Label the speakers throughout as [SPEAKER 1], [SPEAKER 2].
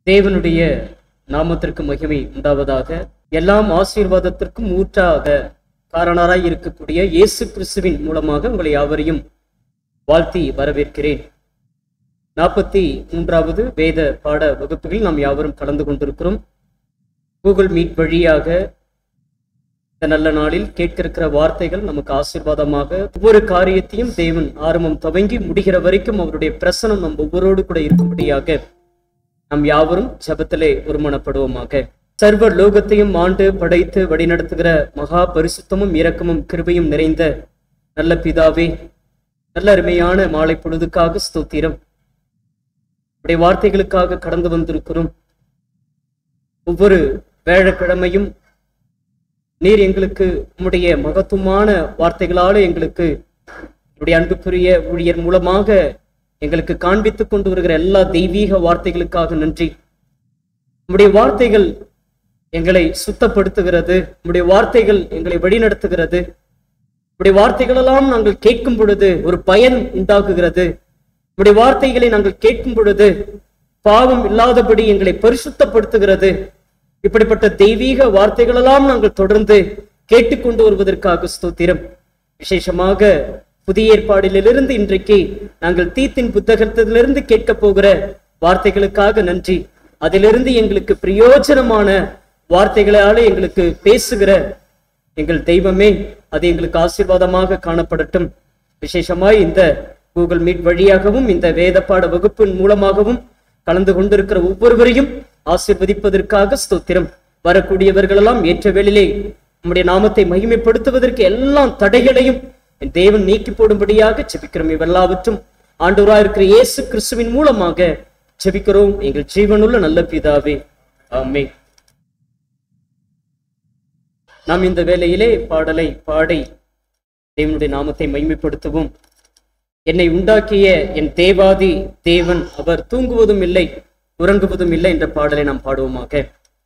[SPEAKER 1] தேவனுடைய நாமத்திற்கு மகிமை உண்டாவதாக எல்லாம் ஆசீர்வாதத்திற்கும் ஊற்றாக காரணராய் இருக்கக்கூடிய இயேசு கிறிஸ்துவின் மூலமாக உங்களை யாவரையும் வாழ்த்தி வரவேற்கிறேன் நாற்பத்தி மூன்றாவது வேத பாட வகுப்புகளில் நாம் யாவரும் கலந்து கொண்டிருக்கிறோம் கூகுள் மீட் வழியாக இந்த நல்ல நாளில் கேட்க இருக்கிற வார்த்தைகள் நமக்கு ஆசீர்வாதமாக ஒவ்வொரு காரியத்தையும் தேவன் ஆரம்பம் துவங்கி முடிகிற வரைக்கும் அவருடைய பிரசனம் நம் ஒவ்வொருவரோடு கூட இருக்கும்படியாக நாம் யாவரும் ஜெபத்திலே ஒருமனப்படுவோமாக சர்வ லோகத்தையும் ஆண்டு படைத்து வழிநடத்துகிற மகா பரிசுத்தமும் இரக்கமும் கிருபையும் நிறைந்த நல்ல பிதாவே நல்ல அருமையான மாலை பொழுதுக்காக ஸ்தோத்திரம் உடைய வார்த்தைகளுக்காக கடந்து வந்திருக்கிறோம் ஒவ்வொரு வேழக்கிழமையும் நீர் எங்களுக்கு உம்முடைய மகத்துவமான வார்த்தைகளால எங்களுக்கு உடைய அன்புக்குரிய ஊழியர் மூலமாக எங்களுக்கு காண்பித்துக் கொண்டு வருகிற எல்லா தெய்வீக வார்த்தைகளுக்காக நன்றி உம்முடைய வார்த்தைகள் எங்களை சுத்தப்படுத்துகிறது உம்முடைய வார்த்தைகள் எங்களை வழிநடத்துகிறது உம்முடைய வார்த்தைகளெல்லாம் நாங்கள் கேட்கும் பொழுது ஒரு பயன் உண்டாக்குகிறது உம்முடைய வார்த்தைகளை நாங்கள் கேட்கும் பொழுது பாவம் இல்லாதபடி எங்களை பரிசுத்தப்படுத்துகிறது இப்படிப்பட்ட தெய்வீக வார்த்தைகளெல்லாம் நாங்கள் தொடர்ந்து கேட்டுக்கொண்டு வருவதற்காக ஸ்தோத்திரம் விசேஷமாக புதிய ஏற்பாடிலிருந்து இன்றைக்கு நாங்கள் தீத்தின் புத்தகத்திலிருந்து கேட்க போகிற வார்த்தைகளுக்காக நன்றி அதிலிருந்து எங்களுக்கு பிரயோஜனமான வார்த்தைகளால எங்களுக்கு பேசுகிற எங்கள் தெய்வமே அது எங்களுக்கு ஆசீர்வாதமாக காணப்படட்டும் விசேஷமாய் இந்த கூகுள் மீட் வழியாகவும் இந்த வேதப்பாட வகுப்பின் மூலமாகவும் கலந்து கொண்டிருக்கிற ஒவ்வொருவரையும் ஆசீர்வதிப்பதற்காக ஸ்தோத்திரம் வரக்கூடியவர்களெல்லாம் ஏற்ற வேளையிலே நம்முடைய நாமத்தை மகிமைப்படுத்துவதற்கு எல்லாம் தடைகளையும் என் தேவன் நீக்கி போடும்படியாக ஜெபிக்கிறோம் இவெல்லாவற்றும் ஆண்டவராய் இருக்கிற இயேசு கிறிஸ்துவின் மூலமாக ஜெபிக்கிறோம் எங்கள் ஜீவனுள்ள நல்ல பிதாவே ஆமே நாம் இந்த வேளையிலே பாடலை பாடி தேவனுடைய நாமத்தை மகிமைப்படுத்துவோம் என்னை உண்டாக்கிய என் தேவாதி தேவன் அவர் தூங்குவதும் இல்லை உறங்குவதும் இல்லை என்ற பாடலை நாம் பாடுவோமாக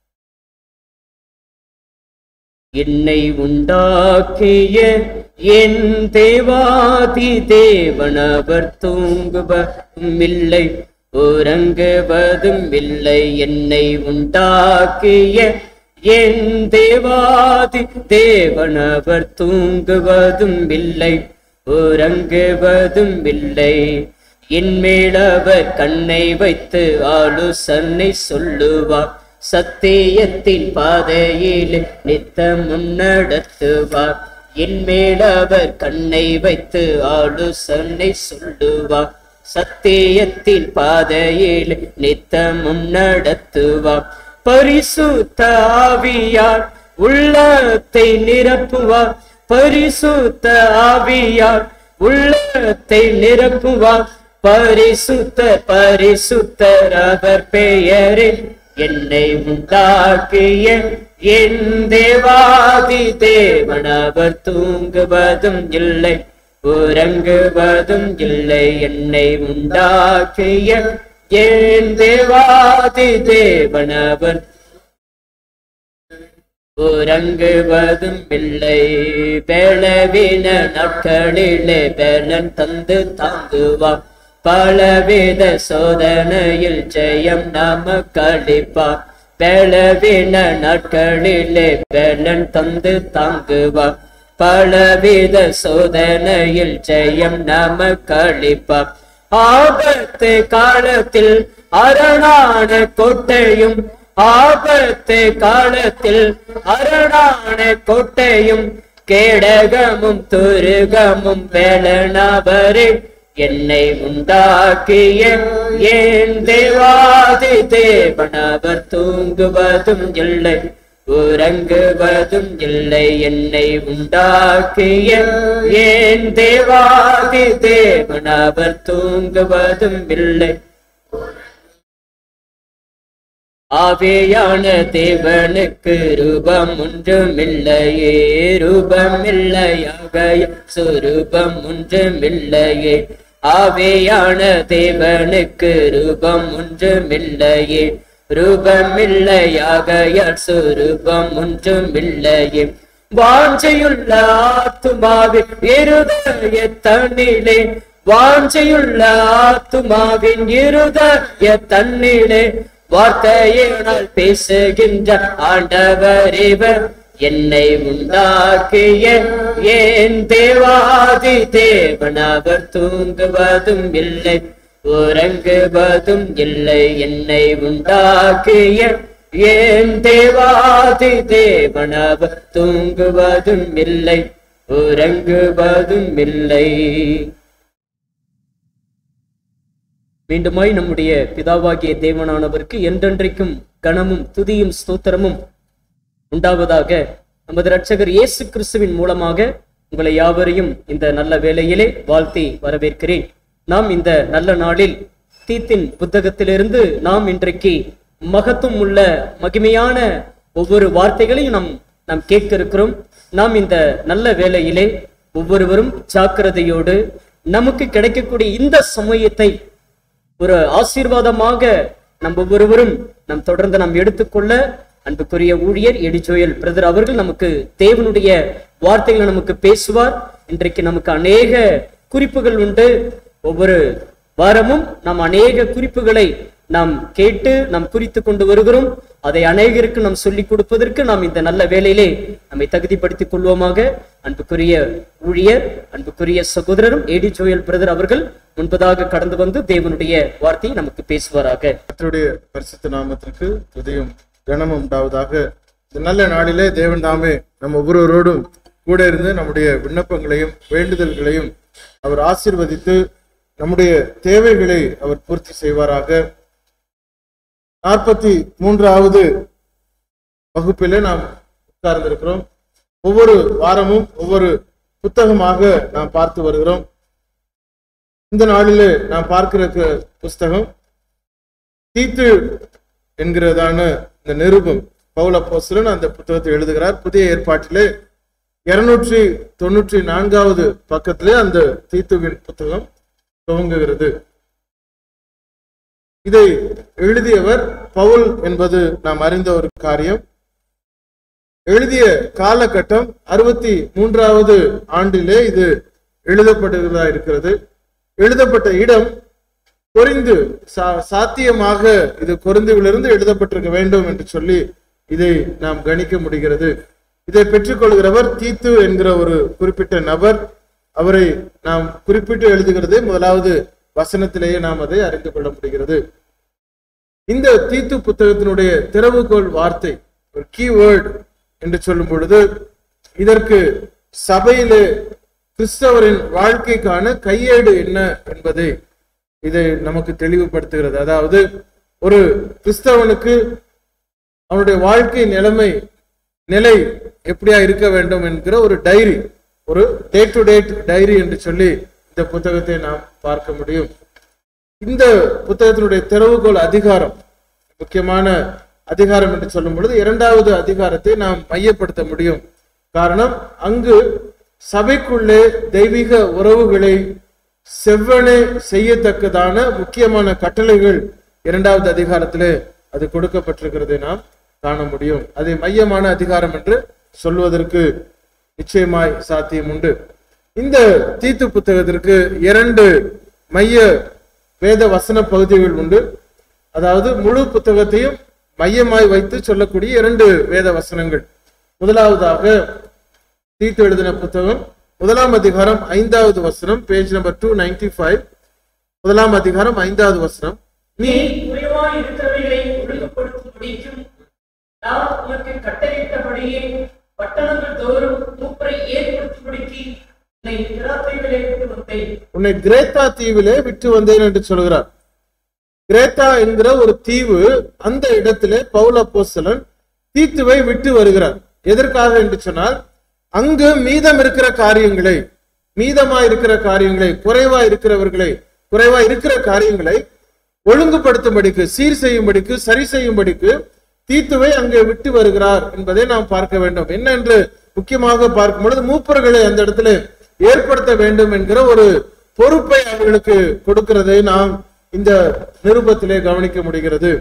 [SPEAKER 1] என்னை உண்டாக்கிய என் தேவாதி தேவன் அவர் தூங்குவதும் இல்லை உறங்குவதும் இல்லை என்னை உண்டாக்கிய என் தேவாதி தேவன் அவர் தூங்குவதும் இல்லை உறங்குவதும் இல்லை என்மேல் அவர் கண்ணை வைத்து ஆலோசனை சொல்லுவார் சத்தியத்தின் பாதையில் நித்தமும் நடத்துவார் என்மேல் அவர் கண்ணை வைத்து ஆலோசனை சொல்லுவார் சத்தியத்தின் பாதையில் நித்தமும் நடத்துவார் பரிசுத்த ஆவியார் உள்ளத்தை நிரப்புவார் பரிசுத்த ஆவியார் உள்ளத்தை நிரப்புவார் பரிசுத்த பரிசுத்தர் அவர் பெயரில் என்னை உண்டாக்கிய என் தேவாதி தேவன் அவர் தூங்குவதும் இல்லை உறங்குவதும் இல்லை என்னை உண்டாக்கிய என் தேவாதி தேவன் அவர் உறங்குவதும் இல்லை பெளவின நாட்களிலே பெலன் தந்து தாங்குவா பலவித சோதனையில் ஜெயம் நமக்கு அளிப்பார் பெளவின நாட்களிலே பெலன் தந்து தாங்குவா பலவித சோதனையில் ஜெயம் நமக்கு அளிப்பார் ஆபத்து காலத்தில் அரணான கோட்டையும் ஆபத்து காலத்தில் அரணான கோட்டையும் கேடகமும் துருகமும் வேலனவரே என்னை உண்டாக்கிய ஏன் தேவாதி தேவனவர் தூங்குவதும் இல்லை உறங்குவதும் இல்லை என்னை உண்டாக்கிய ஏன் தேவாதி தேவனவர் தூங்குவதும் இல்லை ஆவேயான தேவனுக்கு ரூபம் ஒன்றுமில்லையே ரூபம் இல்லையாக சுரூபம் ஒன்றுமில்லையே ஆவேயான தேவனுக்கு ரூபம் ஒன்றுமில்லையே ரூபம் இல்லையாக சுரூபம் ஒன்றுமில்லையே வாஞ்சையுள்ள ஆத்துமாவின் இருதய தன்னிலே வாஞ்சையுள்ள ஆத்துமாவின் இருதய தன்னிலே வார்த்தையினால் பேசுகின்ற ஆண்டவர் இவர் என்னை உண்டாக்கிய ஏன் தேவாதி தேவன் அவர் தூங்குவதும் இல்லை உறங்குவதும் இல்லை என்னை உண்டாக்கிய ஏன் தேவாதி தேவன் அவர் தூங்குவதும் இல்லை உறங்குவதும் இல்லை மீண்டுமாய் நம்முடைய பிதாவாகிய தேவனானவருக்கு என்றென்றைக்கும் கனமும் துதியும் ஸ்தோத்திரமும் உண்டாவதாக நமது இரட்சகர் இயேசு கிறிஸ்துவின் மூலமாக உங்களை யாவரையும் இந்த நல்ல வேளையிலே வாழ்த்தி வரவேற்கிறேன் நாம் இந்த நல்ல நாளில் தீத்தின் புத்தகத்திலிருந்து நாம் இன்றைக்கு மகத்துவம் உள்ள மகிமையான ஒவ்வொரு வார்த்தைகளையும் நாம் நாம் கேட்க இருக்கிறோம் நாம் இந்த நல்ல வேளையிலே ஒவ்வொருவரும் ஜாக்கிரதையோடு நமக்கு கிடைக்கக்கூடிய இந்த சமயத்தை ஒரு ஆசீர்வாதமாக நம் ஒவ்வொருவரும் நம் தொடர்ந்து நாம் எடுத்துக்கொள்ள அன்புக்குரிய ஊழியர் எடிஜோயல் பிரதர் அவர்கள் நமக்கு தேவனுடைய வார்த்தைகளை நமக்கு பேசுவார் இன்றைக்கு நமக்கு அநேக குறிப்புகள் உண்டு ஒவ்வொரு வாரமும் நாம் அநேக குறிப்புகளை நாம் கேட்டு நாம் குறித்து கொண்டு வருகிறோம் அதை அநேகருக்கு நாம் சொல்லிக் கொடுப்பதற்கு நாம் இந்த நல்ல வேலையிலே நம்மை தகுதிப்படுத்திக் கொள்வோமாக அன்புக்குரிய ஊழியர் அன்புக்குரிய சகோதரரும் ஏடி ஜோயல் பிரதர் அவர்கள் முன்பதாக கடந்து வந்து தேவனுடைய வார்த்தையை நமக்கு பேசுவாராக
[SPEAKER 2] கர்த்தருடைய பரிசுத்த நாமத்திற்கு துதியும் கனமும் உண்டாவதாக இந்த நல்ல நாளிலே தேவன் தாமே நம் ஒவ்வொருவரோடும் கூட இருந்து நம்முடைய விண்ணப்பங்களையும் வேண்டுதல்களையும் அவர் ஆசீர்வதித்து நம்முடைய தேவைகளை அவர் பூர்த்தி செய்வாராக நாற்பத்தி மூன்றாவது வகுப்பிலே நாம் உட்கார்ந்திருக்கிறோம் ஒவ்வொரு வாரமும் ஒவ்வொரு புத்தகமாக நாம் பார்த்து வருகிறோம் இந்த நாளிலே நாம் பார்க்கிற கு- புஸ்தகம் தீத்து என்கிறதான இந்த நிருபம் பவுல போஸ்தலன் அந்த புத்தகத்தை எழுதுகிறார் புதிய ஏற்பாட்டிலே இருநூற்றி தொண்ணூற்றி நான்காவது பக்கத்திலே அந்த தீத்துவின் புத்தகம் துவங்குகிறது இதை எழுதியவர் பவுல் என்பது நாம் அறிந்த ஒரு காரியம் எழுதிய காலகட்டம் அறுபத்தி மூன்றாவது ஆண்டிலே இது எழுதப்படுகிறதா இருக்கிறது எழுதப்பட்ட இடம் கொரிந்து சா- சாத்தியமாக இது கொரிந்துவிலிருந்து எழுதப்பட்டிருக்க வேண்டும் என்று சொல்லி இதை நாம் கணிக்க முடிகிறது இதை பெற்றுக்கொள்கிறவர் தீத்து என்கிற ஒரு குறிப்பிட்ட நபர் அவரை நாம் குறிப்பிட்டு எழுதுகிறது முதலாவது வசனத்திலேயே நாம் அதை அறிந்து கொள்ள முடிகிறது இந்த தீத்து புத்தகத்தினுடைய திறவுகோல் வார்த்தை ஒரு கீவேர்டு என்று சொல்லும் பொழுது இதற்கு சபையிலே கிறிஸ்தவரின் வாழ்க்கைக்கான கையேடு என்ன என்பதை இதை நமக்கு தெளிவுபடுத்துகிறது அதாவது ஒரு கிறிஸ்தவனுக்கு அவனுடைய வாழ்க்கை நிலைமை நிலை எப்படியா இருக்க வேண்டும் என்கிற ஒரு டைரி ஒரு டே டு டேட் டைரி என்று சொல்லி இந்த புத்தகத்தை நாம் பார்க்க முடியும் இந்த புத்தகத்தினுடைய திறவுகோல் அதிகாரம் முக்கியமான அதிகாரம் என்று சொல்லும் பொழுது இரண்டாவது அதிகாரத்தை நாம் மையப்படுத்த முடியும் காரணம் அங்கு சபைக்குள்ளே தெய்வீக உறவுகளை செவ்வனே செய்யத்தக்கதான முக்கியமான கட்டளைகள் இரண்டாவது அதிகாரத்திலே அது கொடுக்கப்பட்டிருக்கிறதை நாம் காண முடியும் அதை மையமான அதிகாரம் என்று சொல்வதற்கு நிச்சயமாய் சாத்தியம் உண்டு இந்த தீத்து புத்தகத்திற்கு இரண்டு மைய வேத வசன பகுதிகள் உண்டு அதாவது முழு புத்தகத்தையும் மையமாய் வைத்து சொல்லக்கூடிய இரண்டு வேத வசனங்கள் முதலாவதாக தீத்து எழுதின புத்தகம் முதலாம் அதிகாரம் ஐந்தாவது வசனம் page number two ninety five முதலாம் அதிகாரம் ஐந்தாவது வசனம்
[SPEAKER 1] நீ குறைவாய் இருக்கிறவைகளை ஒழுங்குபடுத்தும்படிக்கும் நான் உனக்கு கட்டளையிட்டபடியே பட்டணங்கள் தோறும் மூப்பரை ஏற்படுத்தும்படிக்கு உன்னை திராட்சைகளை விட்டு வந்தேன்
[SPEAKER 2] உன்னை கிரேத்தா தீவிலே விட்டு வந்தேன் என்று சொல்கிறார் கிரேத்தா என்கிற ஒரு தீவு அந்த இடத்திலே பவுல் அப்போஸ்தலன் தீத்துவை விட்டு வருகிறார் எதற்காக என்று சொன்னால் அங்கு மீதம் இருக்கிற காரியங்களை மீதமா இருக்கிற காரியங்களை குறைவா இருக்கிறவர்களை குறைவா இருக்கிற காரியங்களை ஒழுங்குபடுத்தும்படிக்கு சீர் செய்யும்படிக்கு சரி செய்யும்படிக்கு தீத்துவை அங்கே விட்டு வருகிறார் என்பதை நாம் பார்க்க வேண்டும் என்ன என்று முக்கியமாக பார்க்கும் பொழுது மூப்பர்களை அந்த இடத்துல ஏற்படுத்த வேண்டும் என்கிற ஒரு பொறுப்பை அவர்களுக்கு கொடுக்கிறதை நாம் இந்த நிருபத்திலே கவனிக்க முடிகிறது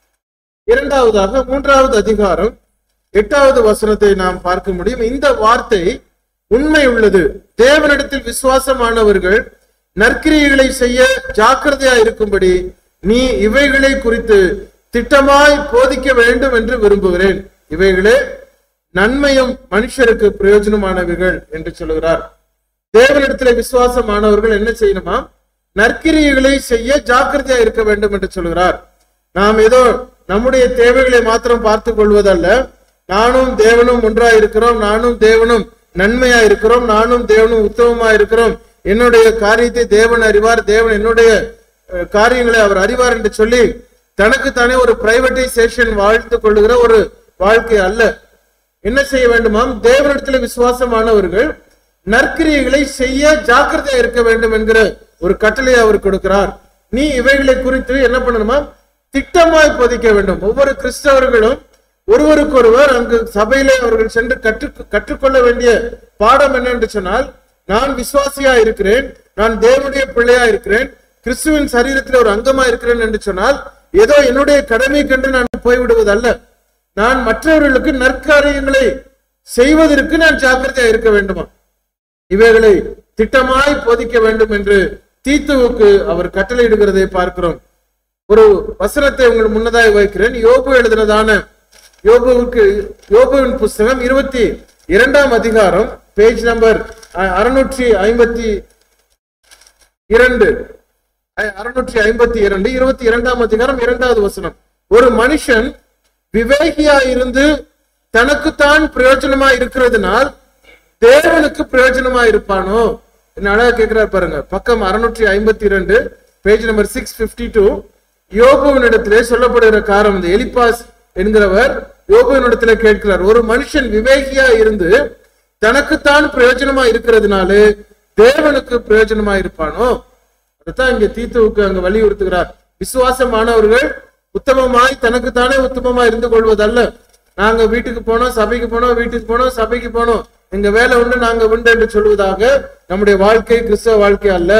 [SPEAKER 2] இரண்டாவதாக மூன்றாவது அதிகாரம் எட்டாவது வசனத்தை நாம் பார்க்க முடியும் இந்த வார்த்தை உண்மை உள்ளது தேவனிடத்தில் விசுவாசமானவர்கள் நற்கிரியைகளை செய்ய ஜாக்கிரதையா இருக்கும்படி நீ இவைகளை குறித்து திட்டமாய் போதிக்க வேண்டும் என்று விரும்புகிறேன் இவைகளே நன்மையும் மனுஷருக்கு பிரயோஜனமானவைகள் என்று சொல்லுகிறார் தேவனிடத்துல விசுவாசமானவர்கள் என்ன செய்யணுமா நற்கிரியைகளை செய்ய ஜாக்கிரதையா இருக்க வேண்டும் என்று சொல்கிறார் நாம் ஏதோ நம்முடைய தேவைகளை மாத்திரம் பார்த்து கொள்வதல்ல நானும் தேவனும் ஒன்றா இருக்கிறோம் நானும் தேவனும் நன்மையா இருக்கிறோம் நானும் தேவனும் உத்தமமா இருக்கிறோம் என்னுடைய காரியத்தை தேவன் அறிவார் தேவன் என்னுடைய அஹ், காரியங்களை அவர் அறிவார் என்று சொல்லி தனக்குத்தானே ஒரு பிரைவேட்டைசேஷன் வாழ்த்து கொள்ளுகிற ஒரு வாழ்க்கை அல்ல என்ன செய்ய வேண்டுமாம் தேவனிடத்தில் விசுவாசமானவர்கள் நற்கிரியைகளை செய்ய ஜாக்கிரதையா இருக்க வேண்டும் என்கிற ஒரு கட்டளையை அவர் கொடுக்கிறார் நீ இவைகளை குறித்து என்ன பண்ணணுமா திட்டமாய் போதிக்க வேண்டும் ஒவ்வொரு கிறிஸ்தவர்களும் ஒருவருக்கொருவர் அங்கு சபையிலே அவர்கள் சென்று கற்று கற்றுக்கொள்ள வேண்டிய பாடம் என்ன என்று சொன்னால் நான் விசுவாசியா இருக்கிறேன் நான் தேவனுடைய பிள்ளையா இருக்கிறேன் கிறிஸ்துவின் சரீரத்தில் ஒரு அங்கமா இருக்கிறேன் என்று சொன்னால் ஏதோ என்னுடைய கடமை கண்டு நான் போய்விடுவதல்ல நான் மற்றவர்களுக்கு நற்காரியங்களை செய்வதற்கு நான் ஜாக்கிரதையா இருக்க வேண்டுமா இவைகளை திட்டமாய் போதிக்க வேண்டும் என்று தீத்துவுக்கு அவர் கட்டளையிடுகிறதை பார்க்கிறோம் ஒரு வசனத்தை உங்கள் முன்னதாய் வைக்கிறேன் யோபு எழுதினதான யோபுவுக்கு யோபுவின் புஸ்தகம் இருபத்தி இரண்டாம் அதிகாரம் பேஜ் நம்பர் அறுநூற்றி ஐம்பத்தி இரண்டு அ- அறுநூற்றி ஐம்பத்தி இரண்டு இருபத்தி இரண்டாம் அதிகாரம் இரண்டாவது வசனம் ஒரு மனுஷன் விவேகியா இருந்து தனக்குத்தான் பிரயோஜனமா இருக்கிறதுனால் தேவனுக்கு பிரயோஜனமா இருப்பானோ என்ன அழகா கேட்கிறார் பாருங்க பக்கம் அறுநூற்றி ஐம்பத்தி இரண்டு page number six fifty two யோபுவினிடத்திலே சொல்லப்படுகிற காரம் இந்த எலிபாஸ் என்கிறவர் யோபுவினிடத்திலே கேட்கிறார் ஒரு மனுஷன் விவேகியா இருந்து தனக்குத்தான் பிரயோஜனமா இருக்கிறதுனாலே தேவனுக்கு பிரயோஜனமா இருப்பானோ அதைத்தான் இங்க தீத்துவுக்கு அங்க வலியுறுத்துகிறார் விசுவாசமானவர்கள் உத்தமமாய் தனக்குத்தானே உத்தமமா இருந்து கொள்வதல்ல நாங்க வீட்டுக்கு போனோம் சபைக்கு போனோம் வீட்டுக்கு போனோம் சபைக்கு போனோம் எங்க வேலை உண்டு நாங்க உண்டு என்று சொல்வதாக நம்முடைய வாழ்க்கை கிறிஸ்தவ வாழ்க்கை அல்ல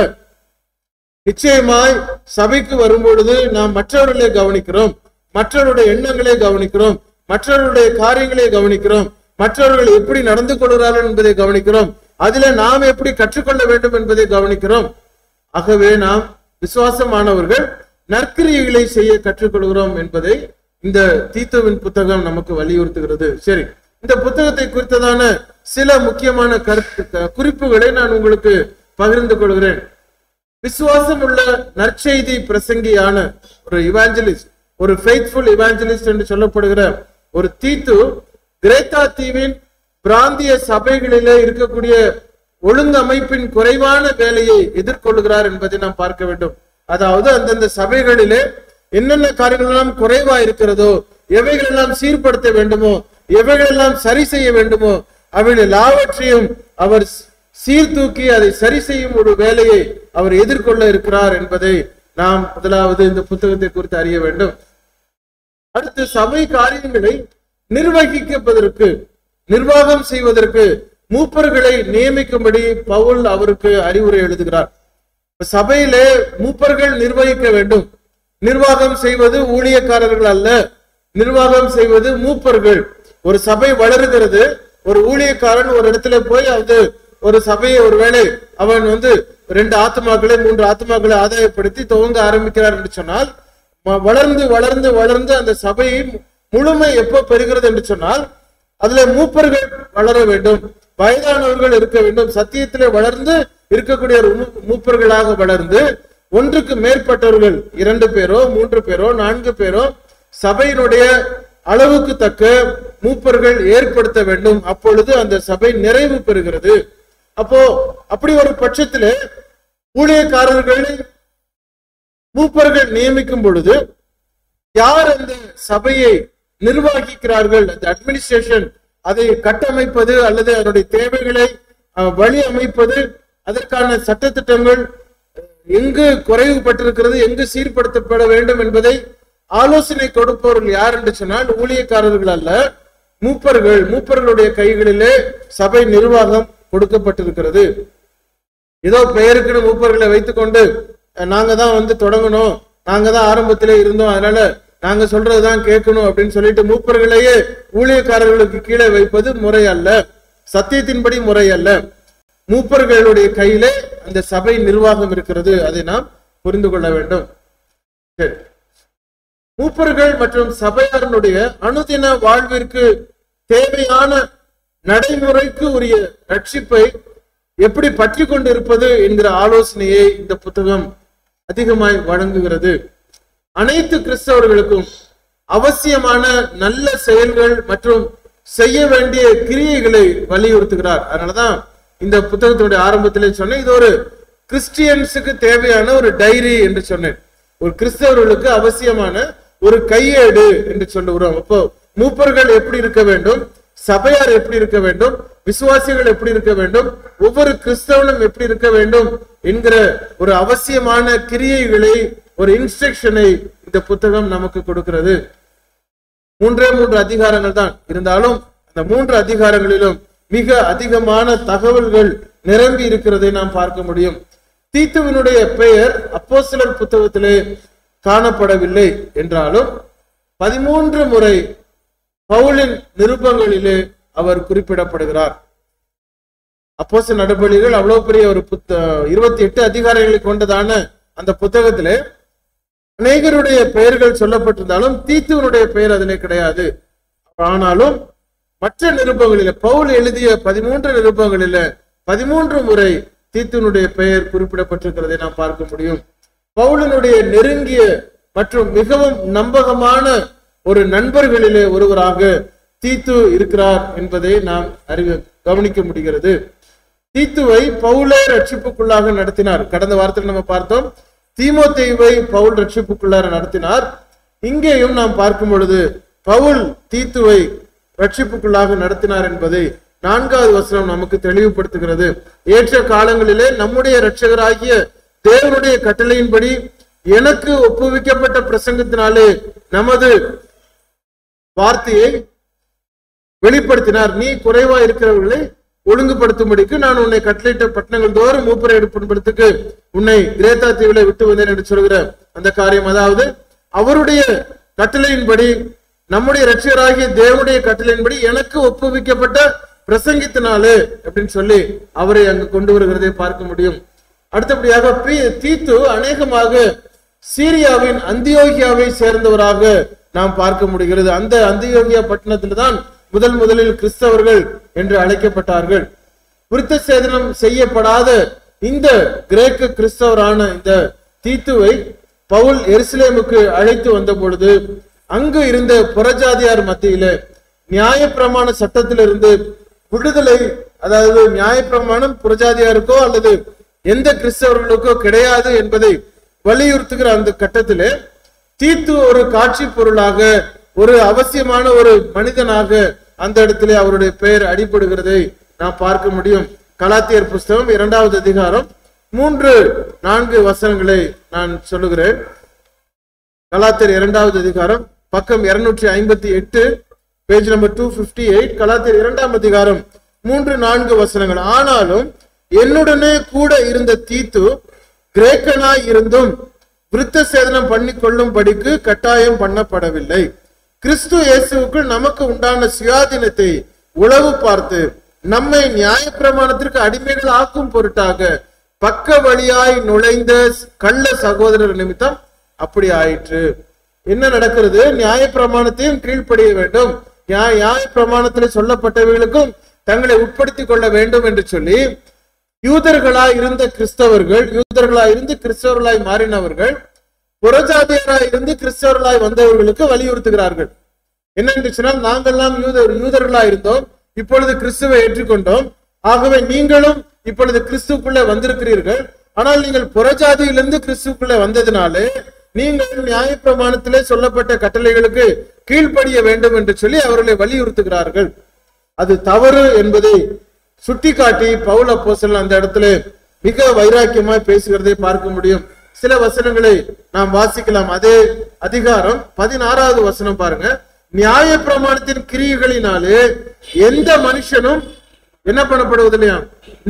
[SPEAKER 2] நிச்சயமாய் சபைக்கு வரும்பொழுது நாம் மற்றவர்களை கவனிக்கிறோம் மற்றவருடைய எண்ணங்களை கவனிக்கிறோம் மற்றவர்களுடைய காரியங்களை கவனிக்கிறோம் மற்றவர்கள் எப்படி நடந்து கொள்கிறார்கள் என்பதை கவனிக்கிறோம் அதில நாம் எப்படி கற்றுக்கொள்ள வேண்டும் என்பதை கவனிக்கிறோம் ஆகவே நாம் விசுவாசமானவர்கள் நற்கிரியைகளை செய்ய கற்றுக்கொள்கிறோம் என்பதை இந்த தீத்துவின் புத்தகம் நமக்கு வலியுறுத்துகிறது சரி இந்த புத்தகத்தை குறித்ததான சில முக்கியமான கருத்து க- குறிப்புகளை நான் உங்களுக்கு பகிர்ந்து கொள்கிறேன் விசுவாசம் உள்ள நற்செய்தி பிரசங்கியான ஒரு இவாஞ்சலிஸ்ட் ஒரு ஃபெய்த்ஃபுல் இவாஞ்சலிஸ்ட் என்று சொல்லப்படுகிற ஒரு தீத்து கிரேத்தா தீவின் பிராந்திய சபைகளிலே இருக்கக்கூடிய ஒழுங்கமைப்பின் குறைவான வேலையை எதிர்கொள்கிறார் என்பதை நாம் பார்க்க வேண்டும் அதாவது அந்தந்த சபைகளிலே என்னென்ன காரியங்கள் எல்லாம் குறைவா இருக்கிறதோ எவைகள் எல்லாம் சீர்படுத்த வேண்டுமோ எவைகள் எல்லாம் சரி செய்ய வேண்டுமோ அவைகள் எல்லாவற்றையும் அவர் சீர்தூக்கி அதை சரி செய்யும் ஒரு வேலையை அவர் எதிர்கொள்ள இருக்கிறார் என்பதை நாம் முதலாவது இந்த புத்தகத்தை குறித்து அறிய வேண்டும் அடுத்து சபை காரியங்களை நிர்வகிப்பதற்கு நிர்வாகம் செய்வதற்கு மூப்பர்களை நியமிக்கும்படி பவுல் அவருக்கு அறிவுரை எழுதுகிறார் இப்ப சபையிலே மூப்பர்கள் நிர்வகிக்க வேண்டும் நிர்வாகம் செய்வது ஊழியக்காரர்கள் அல்ல நிர்வாகம் செய்வது மூப்பர்கள் ஒரு சபை வளருகிறது ஒரு ஊழியக்காரன் ஒரு இடத்துல போய் அது ஒரு சபையை ஒருவேளை அவன் வந்து ரெண்டு ஆத்மாக்களை மூன்று ஆத்மாக்களை ஆதாயப்படுத்தி துவங்க ஆரம்பிக்கிறார் என்று சொன்னால் வ- வளர்ந்து வளர்ந்து வளர்ந்து அந்த சபை முழுமை எப்போ பெறுகிறது என்று சொன்னால் அதுல மூப்பர்கள் வளர வேண்டும் வயதானவர்கள் இருக்க வேண்டும் சத்தியத்திலே வளர்ந்து இருக்கக்கூடிய ஒரு மூ- மூப்பர்களாக வளர்ந்து ஒன்றுக்கு மேற்பட்டவர்கள் இரண்டு பேரோ மூன்று பேரோ நான்கு பேரோ சபையினுடைய அளவுக்கு தக்க மூப்பர்கள் ஏற்படுத்த வேண்டும் அப்பொழுது அந்த சபை நிறைவு பெறுகிறது அப்போ அப்படி ஒரு பட்சத்திலே ஊழியக்காரர்களை மூப்பர்கள் நியமிக்கும் பொழுது யார் அந்த சபையை நிர்வகிக்கிறார்கள் அந்த அட்மினிஸ்ட்ரேஷன் அதை கட்டமைப்பது அல்லது அதனுடைய தேவைகளை அஹ், வழி அமைப்பது அதற்கான சட்டத்திட்டங்கள் அஹ், எங்கு குறைவுபட்டிருக்கிறது எங்கு சீர்படுத்தப்பட வேண்டும் என்பதை ஆலோசனை கொடுப்பவர்கள் யார் என்று சொன்னால் ஊழியக்காரர்கள் அல்ல மூப்பர்கள் மூப்பர்களுடைய கைகளிலே சபை நிர்வாகம் கொடுக்கப்பட்டிருக்கிறது ஏதோ பெயருக்குன்னு மூப்பர்களை வைத்துக்கொண்டு அஹ், நாங்க தான் வந்து தொடங்கணும் நாங்க தான் ஆரம்பத்திலே இருந்தோம் அதனால நாங்க சொல்றதுதான் கேட்கணும் அப்படின்னு சொல்லிட்டு மூப்பர்களையே ஊழியக்காரர்களுக்கு கீழே வைப்பது முறை அல்ல சத்தியத்தின்படி முறை அல்ல மூப்பர்களுடைய கையிலே அந்த சபை நிர்வாகம் இருக்கிறது அதை நாம் புரிந்து கொள்ள வேண்டும் சரி மூப்பர்கள் மற்றும் சபையாரனுடைய அனுதின வாழ்விற்கு தேவையான நடைமுறைக்கு உரிய ரட்சிப்பை எப்படி பற்றி கொண்டிருப்பது என்கிற ஆலோசனையை இந்த புத்தகம் அதிகமாய் வழங்குகிறது அனைத்து கிறிஸ்தவர்களுக்கும் அவசியமான நல்ல செயல்கள் மற்றும் செய்ய வேண்டிய கிரியைகளை வலியுறுத்துகிறார் அதனாலதான் இந்த புத்தகத்தினுடைய ஆரம்பத்திலே சொன்னேன் இது ஒரு கிறிஸ்டியன்ஸுக்கு தேவையான ஒரு டைரி என்று சொன்னேன் ஒரு கிறிஸ்தவர்களுக்கு அவசியமான ஒரு கையேடு என்று சொல்லுகிறோம் அப்போ மூப்பர்கள் எப்படி இருக்க வேண்டும் சபையார் எப்படி இருக்க வேண்டும் விசுவாசிகள் எப்படி இருக்க வேண்டும் ஒவ்வொரு கிறிஸ்தவனும் எப்படி இருக்க வேண்டும் என்கிற ஒரு அவசியமான கிரியைகளை ஒரு இன்ஸ்ட்ரக்ஷனை இந்த புத்தகம் நமக்கு கொடுக்கிறது மூன்றே மூன்று அதிகாரங்கள் தான் இருந்தாலும் அந்த மூன்று அதிகாரங்களிலும் மிக அதிகமான தகவல்கள் நிரம்பி இருக்கிறதை நாம் பார்க்க முடியும் தீத்துவினுடைய பெயர் அப்போஸ்தலர் புத்தகத்திலே காணப்படவில்லை என்றாலும் பதிமூன்று முறை பவுலின் நிருபங்களிலே அவர் குறிப்பிடப்படுகிறார் அப்போச நடவடிக்கைகள் அவ்வளவு பெரிய ஒரு புத்த இருபத்தி எட்டு அதிகாரங்களை கொண்டதான அந்த புத்தகத்திலே அநேகருடைய பெயர்கள் சொல்லப்பட்டிருந்தாலும் தீத்துவனுடைய பெயர் அதிலே கிடையாது ஆனாலும் மற்ற நிருபங்களில பவுல் எழுதிய பதிமூன்று நிருபங்களில பதிமூன்று முறை தீத்துவனுடைய பெயர் குறிப்பிடப்பட்டிருக்கிறதை நாம் பார்க்க முடியும் பவுலினுடைய நெருங்கிய மற்றும் மிகவும் நம்பகமான ஒரு நண்பர்களிலே ஒருவராக தீத்து இருக்கிறார் என்பதை நாம் அறிவு கவனிக்க முடிகிறது தீத்துவை பவுலே ரட்சிப்புக்குள்ளாக நடத்தினார் கடந்த வாரத்தில் நம்ம பார்த்தோம் தீமோத்தேயுவை பவுல் ரட்சிப்புக்குள்ளார நடத்தினார் இங்கேயும் நாம் பார்க்கும் பொழுது பவுல் தீத்துவை ரட்சிப்புக்குள்ளாக நடத்தினார் என்பதை நான்காவது வசனம் நமக்கு தெளிவுபடுத்துகிறது ஏற்ற காலங்களிலே நம்முடைய இரட்சகராகிய தேவனுடைய கட்டளையின்படி எனக்கு ஒப்புவிக்கப்பட்ட பிரசங்கத்தினாலே நமது வார்த்தையை வெளிப்படுத்தினார் நீ குறைவா இருக்கிறவர்களை ஒழுங்குபடுத்தும்படிக்கு நான் உன்னை கட்டளையிட்ட பட்டணங்கள் தோறும் மூப்பரை எடுப்படுத்துக்கு உன்னை கிரேத்தா தீவில விட்டு வந்தேன் என்று சொல்கிற அந்த காரியம் அதாவது அவருடைய கட்டளையின்படி நம்முடைய ரட்சியராகிய தேவனுடைய கட்டளையின்படி எனக்கு ஒப்புவிக்கப்பட்ட பிரசங்கித்தினாலே அப்படின்னு சொல்லி அவரை அங்கு கொண்டு வருகிறதை பார்க்க முடியும் அடுத்தபடியாக பி- தீத்து அநேகமாக சீரியாவின் அந்தியோகியாவை சேர்ந்தவராக நாம் பார்க்க முடிகிறது அந்த அந்தியோகியா பட்டணத்தில் தான் முதல் முதலில் கிறிஸ்தவர்கள் என்று அழைக்கப்பட்டார்கள் விருத்த சேதனம் செய்யப்படாத இந்த கிரேக்க கிறிஸ்தவரான இந்த தீத்துவை பவுல் எருசலேமுக்கு அழைத்து வந்த பொழுது அங்கு இருந்த புறஜாதியார் மத்தியில நியாயப்பிரமாண சட்டத்திலிருந்து விடுதலை அதாவது நியாயப்பிரமாணம் புறஜாதியாருக்கோ அல்லது எந்த கிறிஸ்தவர்களுக்கோ கிடையாது என்பதை வலியுறுத்துகிற அந்த கட்டத்திலே தீத்து ஒரு காட்சி பொருளாக ஒரு அவசியமான ஒரு மனிதனாக அந்த இடத்திலே அவருடைய பெயர் அடிபடுகிறதை நாம் பார்க்க முடியும் கலாத்தியர் புஸ்தகம் இரண்டாவது அதிகாரம் மூன்று நான்கு வசனங்களை நான் சொல்லுகிறேன் கலாத்தியர் இரண்டாவது அதிகாரம் பக்கம் இருநூற்றி ஐம்பத்தி எட்டு page number two fifty eight கலாத்தியர் இரண்டாம் அதிகாரம் மூன்று நான்கு வசனங்கள் ஆனாலும் என்னுடனே கூட இருந்த தீத்து கிரேக்கனாய் இருந்தும் விருத்த சேதனம் பண்ணி கொள்ளும்படிக்கு கட்டாயம் பண்ணப்படவில்லை கிறிஸ்து இயேசுவுக்குள் நமக்கு உண்டான சுயாதீனத்தை உளவு பார்த்து நம்மை நியாயப்பிரமாணத்திற்கு அடிமைகள் ஆக்கும் பொருட்டாக பக்க வழியாய் நுழைந்த கள்ள சகோதரர் நிமித்தம் அப்படி ஆயிற்று என்ன நடக்கிறது நியாயப்பிரமாணத்தையும் கீழ்ப்படிய வேண்டும் நியாய நியாயப்பிரமாணத்தில் சொல்லப்பட்டவைகளுக்கும் தங்களை உட்படுத்திக் கொள்ள வேண்டும் என்று சொல்லி யூதர்களாய் இருந்த கிறிஸ்தவர்கள் யூதர்களாய் இருந்து கிறிஸ்தவர்களாய் மாறினவர்கள் புறஜாதியராய் இருந்து கிறிஸ்தவர்களாய் வந்தவர்களுக்கு வலியுறுத்துகிறார்கள் என்ன என்று சொன்னால் நாங்கெல்லாம் யூதர் யூதர்களா இருந்தோம் இப்பொழுது கிறிஸ்துவை ஏற்றுக்கொண்டோம் ஆகவே நீங்களும் இப்பொழுது கிறிஸ்துக்குள்ளே வந்திருக்கிறீர்கள் ஆனால் நீங்கள் புறஜாதியிலிருந்து கிறிஸ்துக்குள்ளே வந்ததினாலே நீங்கள் நியாயப்பிரமாணத்திலே சொல்லப்பட்ட கட்டளைகளுக்கு கீழ்ப்படிய வேண்டும் என்று சொல்லி அவர்களை வலியுறுத்துகிறார்கள் அது தவறு என்பதை சுட்டிக்காட்டி பவுல் அப்போஸ்தலன் அந்த இடத்துல மிக வைராக்கியமாய் பேசுகிறதை பார்க்க முடியும் சில வசனங்களை நாம் வாசிக்கலாம் அதே அதிகாரம் பதினாறாவது வசனம் பாருங்க நியாய பிரமாணத்தின் கிரியைகளினாலே எந்த மனுஷனும் என்ன பண்ணப்படுவதில்லையா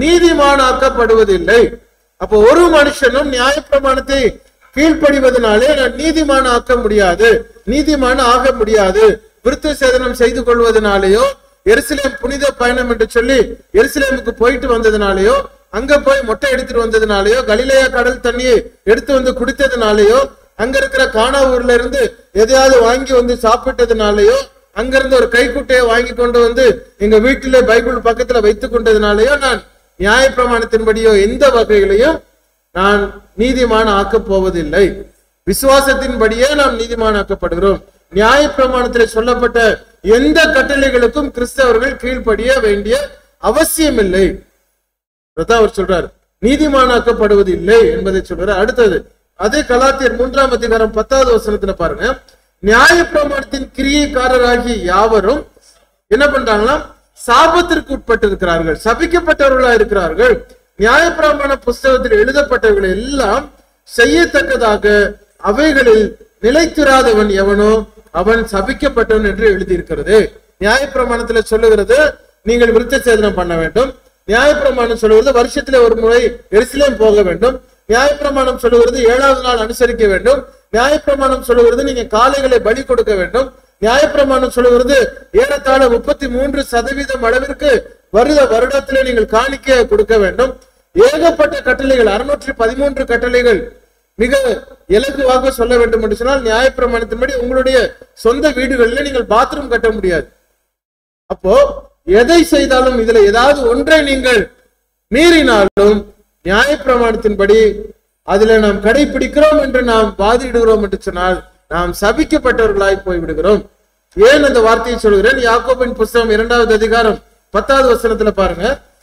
[SPEAKER 2] நீதிமானாக்கப்படுவதில்லை அப்போ ஒரு மனுஷனும் நியாய பிரமாணத்தை கீழ்ப்படிவதனாலே நான் நீதிமான ஆக்க முடியாது நீதிமான ஆக முடியாது விருத்த சேதனம் செய்து கொள்வதனாலேயோ எருசலேம் புனித பயணம் என்று சொல்லி எருசலேமுக்கு போயிட்டு வந்ததுனாலயோ அங்க போய் மொட்டை எடுத்துட்டு வந்ததுனாலயோ கலிலேயா கடல் தண்ணியை எடுத்து வந்து குடித்ததுனாலயோ அங்க இருக்கிற கானா ஊர்ல இருந்து எதையாவது வாங்கி வந்து சாப்பிட்டதுனாலயோ அங்க இருந்து ஒரு கைக்குட்டையை வாங்கி கொண்டு வந்து எங்க வீட்டிலே பைபிள் பக்கத்துல வைத்துக் கொண்டதுனாலயோ நான் நியாயப்பிரமாணத்தின்படியோ எந்த வகையிலையும் நான் நீதிமான் ஆக்கப் போவதில்லை விசுவாசத்தின்படியே நாம் நீதிமான் ஆக்கப்படுகிறோம் நியாயப்பிரமாணத்தில் சொல்லப்பட்ட எந்த கட்டளைகளுக்கும் கிறிஸ்தவர்கள் கீழ்ப்படிய வேண்டிய அவசியமில்லை அதான் அவர் சொல்றார் நீதிமானாக்கப்படுவது இல்லை என்பதை சொல்றார் அடுத்தது அதே கலாத்தியர் மூன்றாம் அதிகாரம் பத்தாவது வசனத்துல பாருங்க நியாயப்பிரமாணத்தின் கிரியைக்காரராகிய யாவரும் என்ன பண்றாங்கன்னா சாபத்திற்கு உட்பட்டு இருக்கிறார்கள் சபிக்கப்பட்டவர்களா இருக்கிறார்கள் நியாயப்பிரமாண புஸ்தகத்தில் எழுதப்பட்டவர்கள் எல்லாம் செய்யத்தக்கதாக அவைகளில் நிலைத்திராதவன் எவனோ அவன் சபிக்கப்பட்டவன் என்று எழுதியிருக்கிறது நியாயப்பிரமாணத்துல சொல்லுகிறது நீங்கள் விருத்த சேதனம் பண்ண வேண்டும் நியாயப்பிரமாணம் சொல்லுகிறது வருஷத்துல ஒரு முறை எருசலேம் போக வேண்டும் நியாயப்பிரமாணம் சொல்லுகிறது ஏழாவது நாள் அனுசரிக்க வேண்டும் நியாயப்பிரமாணம் சொல்லுகிறது நீங்க காளைகளை பலி கொடுக்க வேண்டும் நியாயப்பிரமாணம் சொல்லுகிறது ஏறத்தாழ முப்பத்தி மூன்று சதவீதம் அளவிற்கு வருட வருடத்திலே நீங்கள் காணிக்க கொடுக்க வேண்டும் ஏகப்பட்ட கட்டளைகள் அறுநூற்றி பதிமூன்று கட்டளைகள் மிக இலகுவாக சொல்ல வேண்டும் என்று சொன்னால் நியாயப்பிரமாணத்தின்படி உங்களுடைய சொந்த வீடுகளில் நீங்கள் பாத்ரூம் கட்ட முடியாது அப்போ எதை செய்தாலும் இதுல ஏதாவது ஒன்றை நீங்கள் மீறினாலும் நியாயப்பிரமாணத்தின்படி அதுல நாம் கடைபிடிக்கிறோம் என்று நாம் வாதிடுகிறோம் என்று சொன்னால் நாம் சபிக்கப்பட்டவர்களாய் போய் விடுகிறோம் ஏன் அந்த வார்த்தையை சொல்கிறேன் யாக்கோபின் புஸ்தகம் இரண்டாவது அதிகாரம் பத்தாவது வசனத்துல பாருங்க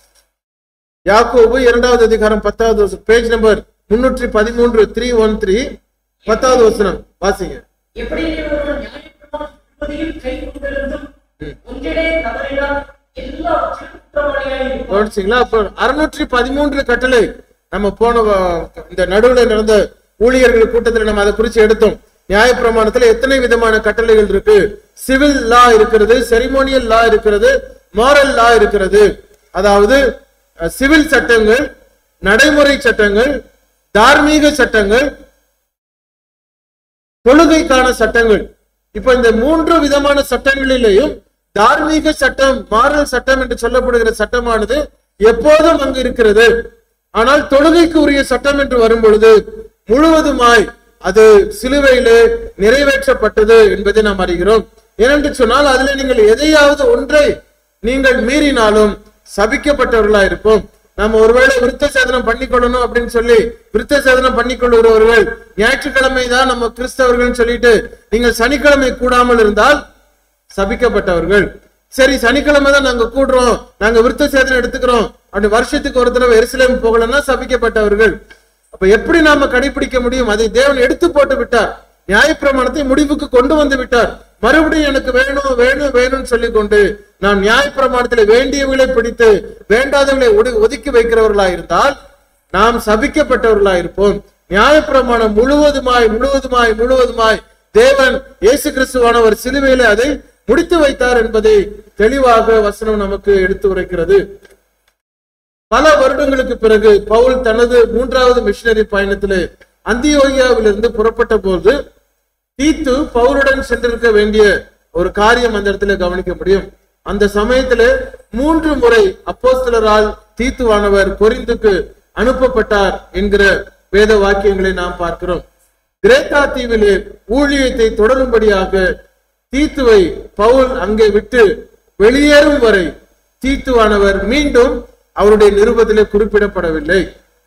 [SPEAKER 2] யாக்கோபு இரண்டாவது அதிகாரம் பத்தாவது வசனம் பேஜ் நம்பர் முன்னூற்றி பதிமூன்று த்ரீ ஒன் த்ரீ பத்தாவது வசனம் வாசிங்க
[SPEAKER 1] எப்படி ஒருவன் நியாயப்பிரமாணம் முழுவதையும் கை கொண்டிருந்தும் ஒன்றிலே தவறினால் எல்லாவற்றிலும் குற்றவாளியாயிருப்பான்.
[SPEAKER 2] கவனிச்சிங்களா அப்போ அறுநூற்றி பதிமூன்று கட்டளை நம்ம போன வ- இந்த நடுவுல நடந்த ஊழியர்கள் கூட்டத்துல நம்ம அதை குறிச்சு எடுத்தோம் நியாயப்பிரமாணத்துல எத்தனை விதமான கட்டளைகள் இருக்கு சிவில் லா இருக்கிறது செரிமோனியல் லா இருக்கிறது மாரல் லா இருக்கிறது அதாவது சிவில் சட்டங்கள் நடைமுறை சட்டங்கள் தார்மீக சட்டங்கள் தொழுகைக்கான சட்டங்கள் இப்ப இந்த மூன்று விதமான சட்டங்களிலேயும் தார்மீக சட்டம் மாரல் சட்டம் என்று சொல்லப்படுகிற சட்டமானது எப்போதும் அங்கு இருக்கிறது ஆனால் தொழுகைக்கு உரிய சட்டம் என்று வரும் பொழுது முழுவதுமாய் அது சிலுவையிலே நிறைவேற்றப்பட்டது என்பதை நாம் அறிகிறோம் ஏனென்று சொன்னால் அதில் நீங்கள் எதையாவது ஒன்றை நீங்கள் மீறினாலும் சபிக்கப்பட்டவர்களா இருப்போம் நம்ம ஒருவேளை விருத்த சேதனம் பண்ணிக்கொள்ளணும் அப்படின்னு சொல்லி விருத்த சேதனம் பண்ணிக்கொள்கிறவர்கள் ஞாயிற்றுக்கிழமை தான் நம்ம கிறிஸ்தவர்கள் சொல்லிட்டு நீங்கள் சனிக்கிழமை கூடாமல் இருந்தால் சபிக்கப்பட்டவர்கள் சரி சனிக்கிழமை தான் நாங்க கூடுறோம் நாங்க விருத்த சேதனம் எடுத்துக்கிறோம் அப்படி வருஷத்துக்கு ஒரு தடவை எருசலேம் போகலன்னா சபிக்கப்பட்டவர்கள் அப்ப எப்படி நாம கடைபிடிக்க முடியும் அதை தேவன் எடுத்து போட்டு விட்டார் நியாயப்பிரமாணத்தை முடிவுக்கு கொண்டு வந்து விட்டார் மறுபடியும் எனக்கு வேணும் வேணும் வேணும்னு சொல்லி கொண்டு நாம் நியாயப்பிரமாணத்துல வேண்டியவர்களை பிடித்து வேண்டாதவர்களை ஒடு- ஒதுக்கி வைக்கிறவர்களா இருந்தால் நாம் சபிக்கப்பட்டவர்களா இருப்போம் நியாயப்பிரமாணம் முழுவதுமாய் முழுவதுமாய் முழுவதுமாய் தேவன் இயேசு கிறிஸ்துவானவர் சிலுவையில அதை முடித்து வைத்தார் என்பதை தெளிவாக வசனம் நமக்கு எடுத்து உரைக்கிறது பல வருடங்களுக்கு பிறகு பவுல் தனது மூன்றாவது மிஷனரி பயணத்திலே அந்தியோகியாவிலிருந்து புறப்பட்ட போது தீத்து பவுலுடன் சென்றிருக்க வேண்டிய ஒரு காரியம் அந்த இடத்துல கவனிக்க முடியும் அந்த சமயத்துல மூன்று முறை அப்போஸ்தலரால் தீத்துவானவர் கொரிந்துக்கு அனுப்பப்பட்டார் என்கிற வேத வாக்கியங்களை நாம் பார்க்கிறோம் கிரேத்தா தீவிலே ஊழியத்தை தொடரும்படியாக தீத்துவை பவுல் அங்கே விட்டு வெளியேறும் வரை தீத்துவானவர் மீண்டும் அவருடைய நிருபத்திலே குறிப்பிடப்படவில்லை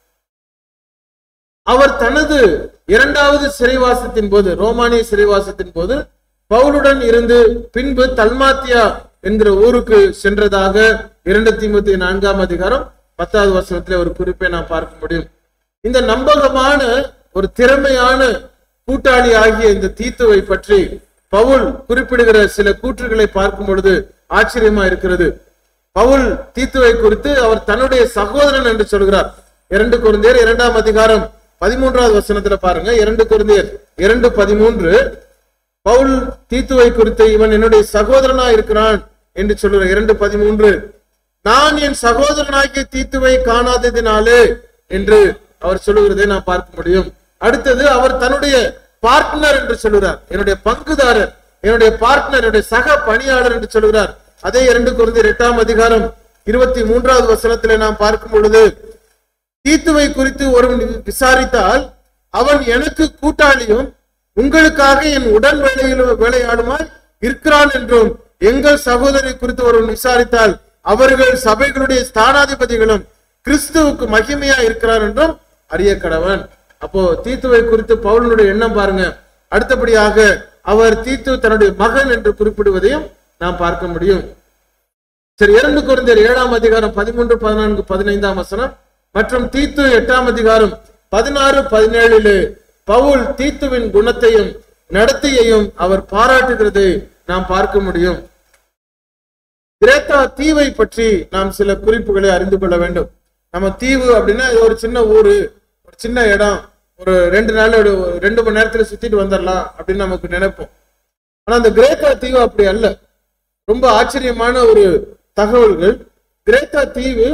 [SPEAKER 2] அவர் தனது இரண்டாவது சிறைவாசத்தின் போது ரோமானிய சிறைவாசத்தின் போது பவுலுடன் இருந்து பின்பு தல்மாத்தியா என்கிற ஊருக்கு சென்றதாக இரண்டு தீமத்தி நான்காம் அதிகாரம் பத்தாவது வசனத்திலே ஒரு குறிப்பை நாம் பார்க்க முடியும் இந்த நம்பகமான ஒரு திறமையான கூட்டாளி ஆகிய இந்த தீத்துவை பற்றி பவுல் குறிப்பிடுகிற சில கூற்றுகளை பார்க்கும் பொழுது ஆச்சரியமா இருக்கிறது பவுல் தீத்துவை குறித்து அவர் தன்னுடைய சகோதரன் என்று சொல்கிறார் இரண்டு குருந்தியர் இரண்டாம் அதிகாரம் பதிமூன்றாவது வசனத்துல பாருங்க இரண்டு குருந்தியர் இரண்டு பதிமூன்று பவுல் தீத்துவை குறித்து இவன் என்னுடைய சகோதரனா இருக்கிறான் என்று சொல்லுற இரண்டு பதிமூன்று நான் என் சகோதரனாகிய தீத்துவை காணாததினாலே என்று அவர் சொல்லுகிறதை நான் பார்க்க முடியும் அடுத்தது அவர் தன்னுடைய பார்ட்னர் என்று சொல்லுகிறார் என்னுடைய பங்குதாரர் என்னுடைய பார்ட்னர் என்னுடைய சக பணியாளர் என்று சொல்லுகிறார் அதே இரண்டு குருந்தி எட்டாம் அதிகாரம் இருபத்தி மூன்றாவது வசனத்திலே நாம் பார்க்கும் பொழுது தீத்துவை குறித்து ஒருவன் விசாரித்தால் அவன் எனக்கு கூட்டாளியும் உங்களுக்காக என் உடன் வேலையில் வேலையாடுமாய் இருக்கிறான் என்றும் எங்கள் சகோதரி குறித்து ஒருவன் விசாரித்தால் அவர்கள் சபைகளுடைய ஸ்தானாதிபதிகளும் கிறிஸ்துவுக்கு மகிமையா இருக்கிறார் என்றும் அறிய கடவன் அப்போ தீத்துவை குறித்து பவுலனுடைய எண்ணம் பாருங்க அடுத்தபடியாக அவர் தீத்து தன்னுடைய மகன் என்று குறிப்பிடுவதையும் நாம் பார்க்க முடியும் சரி இரண்டு குறைந்தர் ஏழாம் அதிகாரம் பதிமூன்று பதினான்கு பதினைந்தாம் வசனம் மற்றும் தீத்து எட்டாம் அதிகாரம் பதினாறு பதினேழிலே பவுல் தீத்துவின் குணத்தையும் நடத்தையையும் அவர் பாராட்டுகிறதை நாம் பார்க்க முடியும் கிரேத்தா தீவை பற்றி நாம் சில குறிப்புகளை அறிந்து கொள்ள வேண்டும் நம்ம தீவு அப்படின்னா இது ஒரு சின்ன ஊரு ஒரு சின்ன இடம் ஒரு ரெண்டு நாள் ஒரு ரெண்டு மணி நேரத்துல சுத்திட்டு வந்துடலாம் அப்படின்னு நமக்கு நினைப்போம் ஆனா அந்த கிரேத்தா தீவு அப்படி அல்ல ரொம்ப ஆச்சரியமான ஒரு தகவல்கள் கிரேத்தா தீவு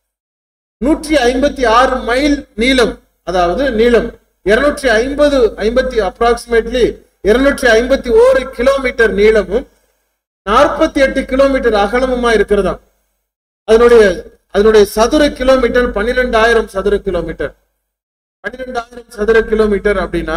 [SPEAKER 2] நூற்றி ஐம்பத்தி ஆறு மைல் நீளம் அதாவது நீளம் இருநூற்றி ஐம்பது ஐம்பத்தி அப்ராக்சிமேட்லி இருநூற்றி ஐம்பத்தி ஓரு கிலோமீட்டர் நீளமும் நாற்பத்தி எட்டு கிலோமீட்டர் அகலமுமா இருக்கிறதா அதனுடைய அதனுடைய சதுர கிலோமீட்டர் பன்னிரெண்டாயிரம் சதுர கிலோமீட்டர் பன்னிரெண்டாயிரம் சதுர கிலோமீட்டர் அப்படின்னா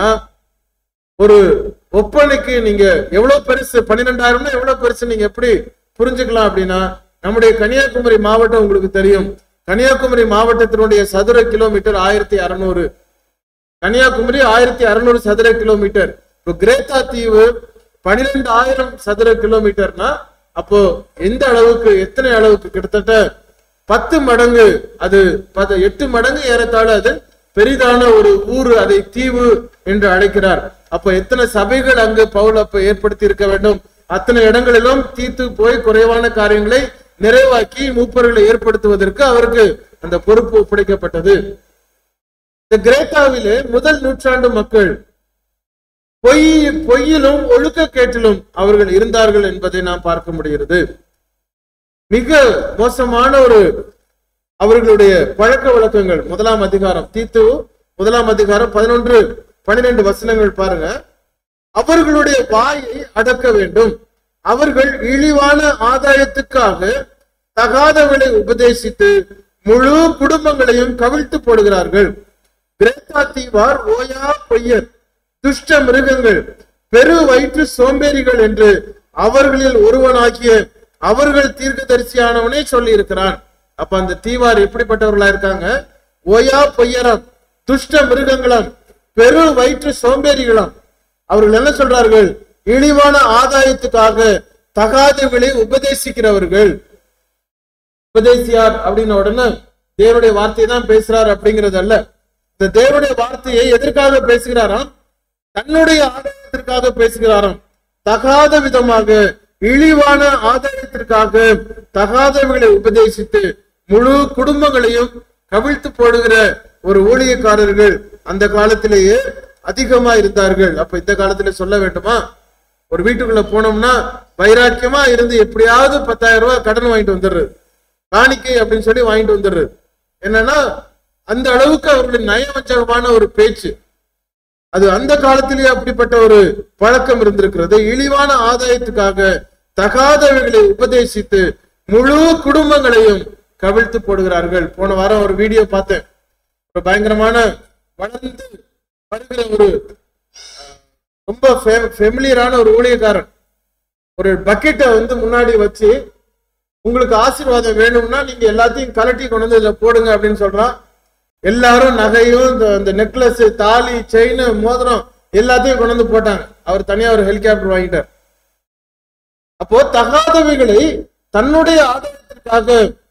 [SPEAKER 2] ஒரு ஒப்பனைக்கு நீங்க எவ்வளவு பெருசு பன்னிரெண்டாயிரம்னா எவ்வளவு பெருசு நீங்க எப்படி புரிஞ்சுக்கலாம் அப்படின்னா நம்முடைய கன்னியாகுமரி மாவட்டம் உங்களுக்கு தெரியும் கன்னியாகுமரி மாவட்டத்தினுடைய சதுர கிலோமீட்டர் ஆயிரத்தி அறுநூறு கன்னியாகுமரி ஆயிரத்தி அறுநூறு சதுர கிலோமீட்டர் இப்போ கிரேத்தா தீவு பனிரெண்டு ஆயிரம் சதுர கிலோமீட்டர்னா அப்போ எந்த அளவுக்கு எத்தனை அளவுக்கு கிட்டத்தட்ட பத்து மடங்கு அது பத- எட்டு மடங்கு ஏறத்தாழ அது பெரிதான ஒரு ஊர் அதை தீவு என்று அழைக்கிறார் அப்ப எத்தனை சபைகள் அங்கு பவுல் அப்ப ஏற்படுத்தி இருக்க வேண்டும் அத்தனை இடங்களிலும் தீத்து போய் குறைவான காரியங்களை நிறைவாக்கி மூப்பர்களை ஏற்படுத்துவதற்கு அவருக்கு அந்த பொறுப்பு ஒப்படைக்கப்பட்டது இந்த கிரேட்டாவிலே முதல் நூற்றாண்டு மக்கள் பொய் பொய்யிலும் ஒழுக்கக்கேட்டிலும் அவர்கள் இருந்தார்கள் என்பதை நாம் பார்க்க முடிகிறது மிக மோசமான ஒரு அவர்களுடைய பழக்க வழக்கங்கள் முதலாம் அதிகாரம் தீத்து முதலாம் அதிகாரம் பதினொன்று பன்னிரெண்டு வசனங்கள் பாருங்க அவர்களுடைய வாயை அடக்க வேண்டும் அவர்கள் இழிவான ஆதாயத்துக்காக தகாதவளை உபதேசித்து முழு குடும்பங்களையும் கவிழ்த்து போடுகிறார்கள் கிரேத்தா தீவார் ஓயா பொய்யர் துஷ்ட மிருகங்கள் பெரு வயிற்று சோம்பேறிகள் என்று அவர்களில் ஒருவனாகிய அவர்கள் தீர்க்கதரிசியானவனே சொல்லி இருக்கிறான் அப்ப அந்த தீவார் எப்படிப்பட்டவர்களா இருக்காங்க ஓயா பொய்யரம் துஷ்ட மிருகங்களும் பெரு வயிற்று சோம்பேறிகளும் அவர்கள் என்ன சொல்றார்கள் இழிவான ஆதாயத்துக்காக தகாதவர்களை உபதேசிக்கிறவர்கள் உபதேசியார் அப்படின்ன உடனே தேவனுடைய வார்த்தையை தான் பேசுறார் அப்படிங்கிறது அல்ல இந்த தேவனுடைய வார்த்தையை எதற்காக பேசுகிறாராம் தன்னுடைய ஆதாயத்திற்காக பேசுகிறாராம் தகாத விதமாக இழிவான ஆதாயத்திற்காக தகாதவர்களை உபதேசித்து முழு குடும்பங்களையும் கவிழ்த்து போடுகிற ஒரு ஊழியக்காரர்கள் அந்த காலத்திலேயே அதிகமா இருந்தார்கள் அப்ப இந்த காலத்துல சொல்ல வேண்டுமா ஒரு வீட்டுக்குள்ள போனோம்னா வைராக்கியமா இருந்து எப்படியாவது பத்தாயிரம் ரூபாய் கடன் வாங்கிட்டு வந்துடுறது காணிக்கை அப்படின்னு சொல்லி வாங்கிட்டு வந்துடுறது என்னன்னா அந்த அளவுக்கு அவர்களுடைய நயவஞ்சகமான ஒரு பேச்சு அது அந்த காலத்திலேயே அப்படிப்பட்ட ஒரு பழக்கம் இருந்திருக்கிறது இழிவான ஆதாயத்துக்காக தகாதவைகளை உபதேசித்து முழு குடும்பங்களையும் கவிழ்த்து போடுகிறார்கள் போன வாரம் ஒரு வீடியோ பார்த்தேன் ஒரு பயங்கரமான வளர்ந்து வருகிற ஒரு அஹ், ரொம்ப ஃபெமிலியரான ஒரு ஊழியக்காரன் ஒரு பக்கெட்டை வந்து முன்னாடி வச்சு உங்களுக்கு ஆசீர்வாதம் வேணும்னா நீங்க எல்லாத்தையும் கலட்டி கொண்டு வந்து இதுல போடுங்க அப்படின்னு சொல்றான் எல்லாரும் நகையும் இந்த இந்த நெக்லஸ் தாலி செயின் மோதிரம் எல்லாத்தையும் கொண்டு வந்து போட்டாங்க அவர் தனியா ஒரு ஹெலிகாப்டர் வாங்கிட்டார் அப்போ தகாதவைகளை தன்னுடைய ஆதாயத்திற்காக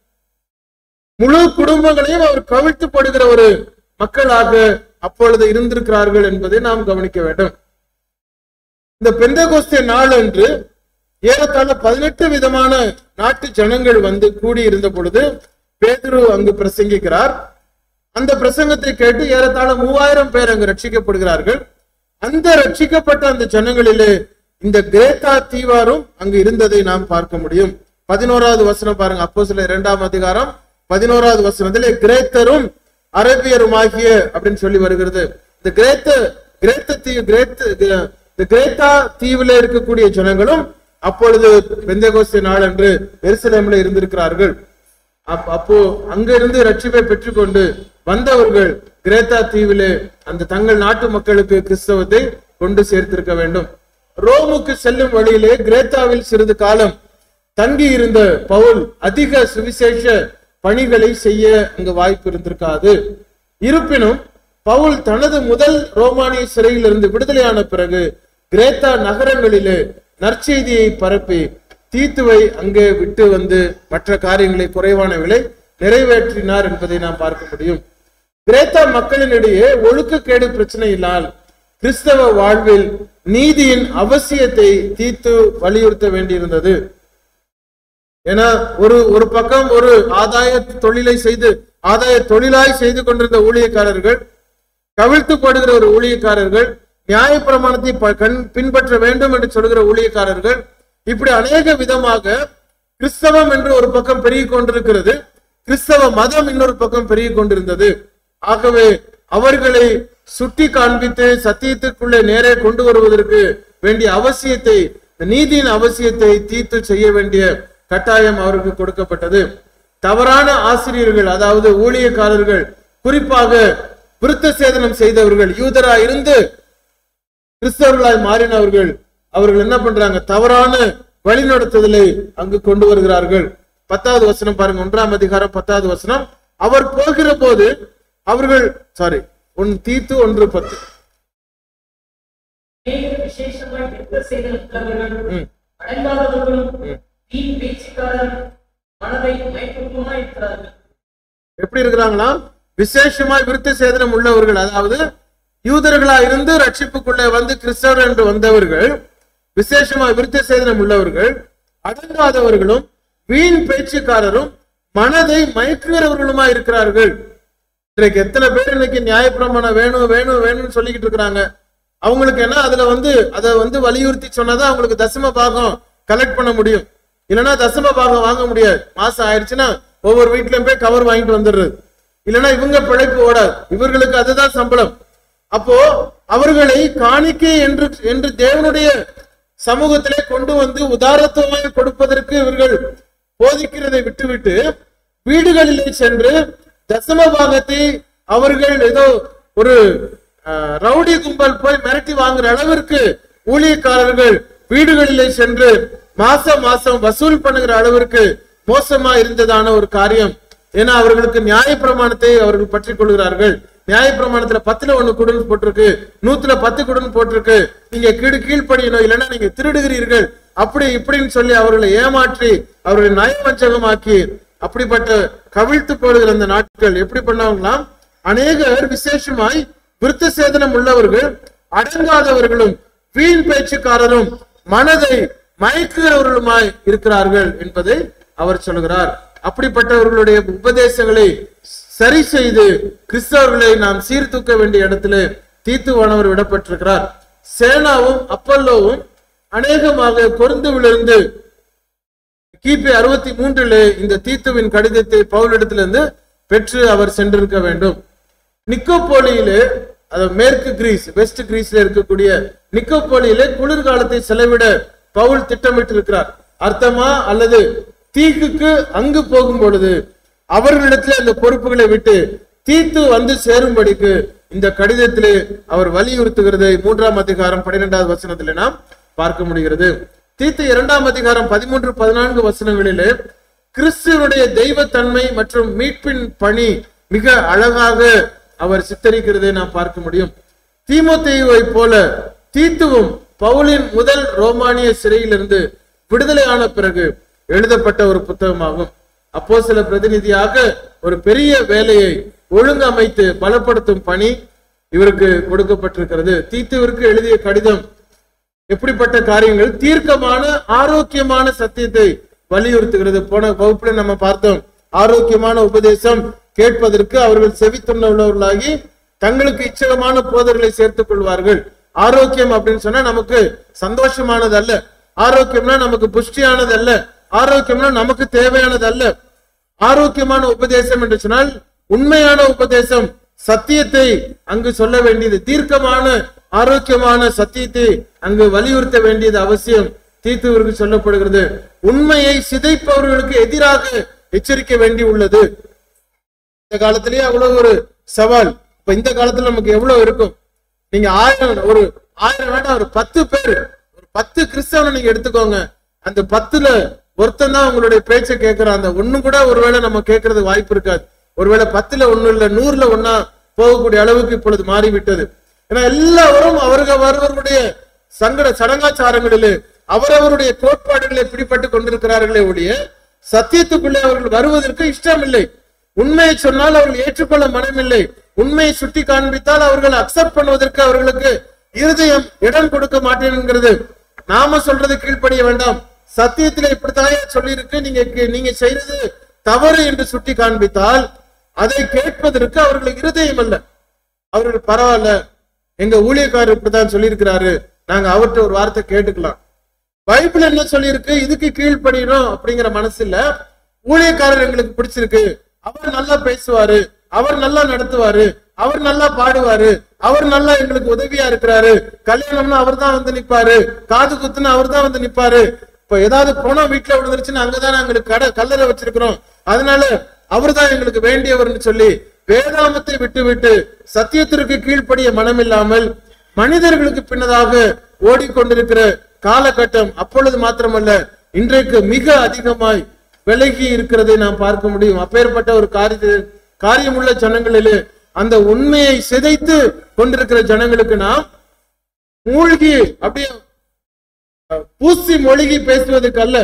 [SPEAKER 2] முழு குடும்பங்களையும் அவர் கவிழ்த்து படுகிற ஒரு மக்களாக அப்பொழுது இருந்திருக்கிறார்கள் என்பதை நாம் கவனிக்க வேண்டும் இந்த பெந்தகோஸ்தே நாள் அன்று ஏறத்தாழ பதினெட்டு விதமான நாட்டு ஜனங்கள் வந்து கூடி இருந்த பொழுது பேதுரு அங்கு பிரசங்கிக்கிறார் அந்த பிரசங்கத்தை கேட்டு ஏறத்தாழ மூவாயிரம் பேர் அங்கு ரட்சிக்கப்படுகிறார்கள் அந்த ரட்சிக்கப்பட்ட அந்த ஜனங்களிலே இந்த கிரேத்தா தீவாரும் அங்கு இருந்ததை நாம் பார்க்க முடியும் பதினோராவது வசனம் பாருங்க அப்போ சில இரண்டாம் அதிகாரம் பதினோராவது வசனத்திலே கிரேத்தரும் அரேபியருமாகிய அப்படின்னு சொல்லி வருகிறது இந்த கிரேத்த கிரேத்த தீவு கிரேத்த இந்த கிரேத்தா தீவுல இருக்கக்கூடிய ஜனங்களும் அப்பொழுது பெந்தகோஸ்தே நாள் என்று எருசலேம்ல இருந்திருக்கிறார்கள் அப்- அப்போ அங்க இருந்து ரட்சிப்பை பெற்றுக்கொண்டு வந்தவர்கள் கிரேத்தா தீவிலே அந்த தங்கள் நாட்டு மக்களுக்கு கிறிஸ்தவத்தை கொண்டு சேர்த்திருக்க வேண்டும் ரோமுக்கு செல்லும் வழியிலே கிரேத்தாவில் சிறிது காலம் தங்கி இருந்த பவுல் அதிக சுவிசேஷ பணிகளை செய்ய அங்கு வாய்ப்பு இருந்திருக்காது இருப்பினும் பவுல் தனது முதல் ரோமானிய சிறையில் இருந்து விடுதலையான பிறகு கிரேத்தா நகரங்களிலே நற்செய்தியை பரப்பி தீத்துவை அங்கே விட்டு வந்து மற்ற காரியங்களை குறைவான விலை நிறைவேற்றினார் என்பதை நாம் பார்க்க முடியும் கிரேத்தா மக்களினிடையே ஒழுக்கக்கேடு பிரச்சனையினால் கிறிஸ்தவ வாழ்வில் நீதியின் அவசியத்தை தீத்து வலியுறுத்த வேண்டியிருந்தது ஏன்னா ஒரு ஒரு பக்கம் ஒரு ஆதாய தொழிலை செய்து ஆதாய தொழிலாய் செய்து கொண்டிருந்த ஊழியக்காரர்கள் கவிழ்த்து போடுகிற ஒரு ஊழியக்காரர்கள் நியாயப்பிரமாணத்தை ப- கண் பின்பற்ற வேண்டும் என்று சொல்கிற ஊழியக்காரர்கள் இப்படி அநேக விதமாக கிறிஸ்தவம் என்று ஒரு பக்கம் பெருகிக் கொண்டிருக்கிறது கிறிஸ்தவ மதம் இன்னொரு பக்கம் பெருகிக் கொண்டிருந்தது ஆகவே அவர்களை சுட்டி காண்பித்து சத்தியத்திற்குள்ளே நேரே கொண்டு வருவதற்கு வேண்டிய அவசியத்தை நீதியின் அவசியத்தை தீர்த்து செய்ய வேண்டிய கட்டாயம் அவருக்கு கொடுக்கப்பட்டது தவறான ஆசிரியர்கள் அதாவது ஊழியக்காரர்கள் குறிப்பாக விருத்த சேதனம் செய்தவர்கள் யூதரா இருந்து கிறிஸ்தவர்களாய் மாறினவர்கள் அவர்கள் என்ன பண்றாங்க தவறான வழிநடத்துதலை அங்கு கொண்டு வருகிறார்கள் பத்தாவது வசனம் பாருங்க ஒன்றாம் அதிகாரம் பத்தாவது வசனம் அவர் போகிற போது அவர்கள் சாரி ஒன் தீத்து ஒன்று பத்து
[SPEAKER 1] அநேக விசேஷமாய் விருத்த சேதனம் உள்ளவர்களும்
[SPEAKER 2] ம்.
[SPEAKER 1] அடங்காதவர்களும்
[SPEAKER 2] ம்.
[SPEAKER 1] வீண் பேச்சுக்காரர் மனதை மயக்கமாய் இருக்கிறார்கள்
[SPEAKER 2] எப்படி இருக்கிறாங்களா விசேஷமாய் விருத்த சேதனம் உள்ளவர்கள் அதாவது யூதர்களா இருந்து ரட்சிப்புக்குள்ளே வந்து கிறிஸ்தவர் என்று வந்தவர்கள் விசேஷமாய் விருத்த சேதனம் உள்ளவர்கள் அடங்காதவர்களும் வீண் பேச்சுக்காரரும் மனதை மயக்குகிறவர்களுமா இருக்கிறார்கள் இன்றைக்கு எத்தனை பேர் இன்னைக்கு நியாயப்பிரமாணம் வேணும் வேணும் வேணும்னு சொல்லிக்கிட்டு இருக்கிறாங்க அவங்களுக்கு என்ன அதுல வந்து அதை வந்து வலியுறுத்தி சொன்னாதான் அவங்களுக்கு தசம பாகம் கலெக்ட் பண்ண முடியும் இல்லைன்னா தசம பாகம் வாங்க முடியாது மாசம் ஆயிடுச்சுன்னா ஒவ்வொரு வீட்லயும் போய் கவர் வாங்கிட்டு வந்துடுறது இல்லைன்னா இவங்க பிழைப்பு ஓடாது இவர்களுக்கு அதுதான் சம்பளம் அப்போ அவர்களை காணிக்கை என்று என்று தேவனுடைய சமூகத்திலே கொண்டு வந்து உதாரத்துவமாக கொடுப்பதற்கு இவர்கள் போதிக்கிறதை விட்டுவிட்டு வீடுகளிலே சென்று தசம பாகத்தை அவர்கள் ஏதோ ஒரு அஹ், ரவுடி கும்பல் போய் மிரட்டி வாங்குற அளவிற்கு ஊழியக்காரர்கள் வீடுகளிலே சென்று மாசம் மாசம் வசூல் பண்ணுகிற அளவிற்கு மோசமா இருந்ததான ஒரு காரியம் ஏன்னா அவர்களுக்கு நியாயப்பிரமாணத்தை அவர்கள் பற்றி கொள்கிறார்கள் நியாயப்பிரமாணத்துல பத்துல ஒண்ணு குடுன்னு போட்டிருக்கு நூத்துல பத்து குடுன்னு போட்டிருக்கு நீங்க கீழ் கீழ்ப்படியணும் இல்லைன்னா நீங்க திருடுகிறீர்கள் அப்படி இப்படின்னு சொல்லி அவர்களை ஏமாற்றி அவர்களை நயவஞ்சகமாக்கி அப்படிப்பட்ட கவிழ்த்து போடுகிற அந்த நாட்கள் எப்படி பண்ணவங்களாம் அநேகர் விசேஷமாய் விருத்த சேதனம் உள்ளவர்கள் அடங்காதவர்களும் வீண் பேச்சுக்காரரும் மனதை மயக்குகிறவர்களுமாய் இருக்கிறார்கள் என்பதை அவர் சொல்கிறார் அப்படிப்பட்டவர்களுடைய உபதேசங்களை சரி செய்து கிறிஸ்தவர்களை நாம் சீர்தூக்க வேண்டிய இடத்துல தீத்துவானவர் விடப்பட்டிருக்கிறார் சேனாவும் அப்பல்லோவும் அநேகமாக கொருந்துவிலிருந்து கிபி அறுபத்தி மூன்றிலே இந்த தீத்துவின் கடிதத்தை பவுலிடத்திலிருந்து பெற்று அவர் சென்றிருக்க வேண்டும் நிக்கோபோலியிலே அது மேற்கு கிரீஸ் வெஸ்ட் கிரீஸ்ல இருக்கக்கூடிய நிக்கோபோலியிலே குளிர்காலத்தை செலவிட பவுல் திட்டமிட்டு இருக்கிறார் அர்த்தமா அல்லது தீக்குக்கு அங்கு போகும் பொழுது அவர்களிடத்தில் அந்த பொறுப்புகளை விட்டு தீத்து வந்து சேரும்படிக்கு இந்த கடிதத்திலே அவர் வலியுறுத்துகிறதை மூன்றாம் அதிகாரம் பன்னிரெண்டாவது வசனத்திலே நாம் பார்க்க முடிகிறது தீத்து இரண்டாம் அதிகாரம் பதிமூன்று பதினான்கு வசனங்களிலே கிறிஸ்துவனுடைய தெய்வத்தன்மை மற்றும் மீட்பின் பணி மிக அழகாக அவர் சித்தரிக்கிறதை நாம் பார்க்க முடியும் தீமோத்தேயுவை போல தீத்துவும் பவுலின் முதல் ரோமானிய சிறையிலிருந்து விடுதலையான பிறகு எழுதப்பட்ட ஒரு புத்தகமாகும் அப்போ சில பிரதிநிதியாக ஒரு பெரிய வேலையை ஒழுங்கமைத்து பலப்படுத்தும் பணி இவருக்கு கொடுக்கப்பட்டிருக்கிறது தீத்துவிற்கு எழுதிய கடிதம் எப்படிப்பட்ட காரியங்கள் தீர்க்கமான ஆரோக்கியமான சத்தியத்தை வலியுறுத்துகிறது போன வகுப்புல நம்ம பார்த்தோம் ஆரோக்கியமான உபதேசம் கேட்பதற்கு அவர்கள் செவித்துண்ண உள்ளவர்களாகி தங்களுக்கு இச்சகமான போதர்களை சேர்த்துக் கொள்வார்கள் ஆரோக்கியம் அப்படின்னு சொன்னா நமக்கு சந்தோஷமானது அல்ல ஆரோக்கியம்னா நமக்கு புஷ்டியானது அல்ல ஆரோக்கியம்னா நமக்கு தேவையானது அல்ல ஆரோக்கியமான உபதேசம் என்று சொன்னால் உண்மையான உபதேசம் சத்தியத்தை அங்கு சொல்ல வேண்டியது தீர்க்கமான ஆரோக்கியமான சத்தியத்தை அங்கு வலியுறுத்த வேண்டியது அவசியம் தீத்துவிற்கு சொல்லப்படுகிறது உண்மையை சிதைப்பவர்களுக்கு எதிராக எச்சரிக்க வேண்டி உள்ளது இந்த காலத்திலேயே அவ்வளவு ஒரு சவால் இப்ப இந்த காலத்துல நமக்கு எவ்வளவு இருக்கும் நீங்க ஆயிரம் ஒரு ஆயிரம் வேண்டாம் ஒரு பத்து பேர் ஒரு பத்து கிறிஸ்தவனை நீங்க எடுத்துக்கோங்க அந்த பத்துல ஒருத்தன் தான் உங்களுடைய பேச்சை கேட்கிறான் அந்த ஒண்ணு கூட ஒருவேளை நம்ம கேட்கறது வாய்ப்பு இருக்காது ஒருவேளை பத்துல ஒண்ணு இல்ல நூறுல ஒண்ணா போகக்கூடிய அளவுக்கு இப்பொழுது மாறிவிட்டது ஏன்னா எல்லாரும் அவர்கள் அவர்களுடைய சங்கட சடங்காச்சாரங்களிலே அவரவருடைய கோட்பாடுகளை பிடிபட்டு கொண்டிருக்கிறார்களே ஒழிய சத்தியத்துக்குள்ளே அவர்கள் வருவதற்கு இஷ்டம் இல்லை உண்மையை சொன்னால் அவர்கள் ஏற்றுக்கொள்ள மனமில்லை உண்மையை சுட்டி காண்பித்தால் அவர்கள் அக்செப்ட் பண்ணுவதற்கு அவர்களுக்கு இருதயம் இடம் கொடுக்க மாட்டேங்கிறது நாம சொல்றது கீழ்ப்படிய வேண்டாம் சத்தியத்திலே இப்படித்தாயே சொல்லியிருக்கு நீங்க நீங்க செய்யறது தவறு என்று சுட்டி காண்பித்தால் அதை கேட்பதற்கு அவர்களுக்கு இருதயம் அல்ல அவர்கள் பரவாயில்ல எங்க ஊழியக்காரர் இப்படித்தான் சொல்லியிருக்கிறாரு நாங்க அவர்கிட்ட ஒரு வார்த்தை கேட்டுக்கலாம் பைபிள் என்ன சொல்லியிருக்கு இதுக்கு கீழ்ப்படியணும் அப்படிங்கிற மனசு இல்ல ஊழியக்காரர் எங்களுக்கு பிடிச்சிருக்கு அவர் நல்லா பேசுவாரு அவர் நல்லா நடத்துவாரு அவர் நல்லா பாடுவாரு அவர் நல்லா எங்களுக்கு உதவியா இருக்கிறாரு கல்யாணம்னா அவர் தான் வந்து நிப்பாரு காது குத்துனா அவர் தான் வந்து நிப்பாரு இப்ப ஏதாவது போனா வீட்டுல விழுந்துருச்சுன்னா அங்கதான் எங்களுக்கு கடை கல்லறை வச்சிருக்கிறோம் அதனால அவர் தான் எங்களுக்கு வேண்டியவர்னு சொல்லி வேதாமத்தை விட்டு விட்டு சத்தியத்திற்கு கீழ்ப்படிய மனம் இல்லாமல் மனிதர்களுக்கு பின்னதாக ஓடிக்கொண்டிருக்கிற காலகட்டம் அப்பொழுது மாத்திரமல்ல இன்றைக்கு மிக அதிகமாய் விலகி இருக்கிறதை நாம் பார்க்க முடியும் அப்பேற்பட்ட ஒரு காரிய காரியமுள்ள ஜனங்களிலே அந்த உண்மையை சிதைத்து கொண்டிருக்கிற ஜனங்களுக்கு நாம் மூழ்கி அப்படியே அஹ், பூசி மொழிகி பேசுவதற்கு அல்ல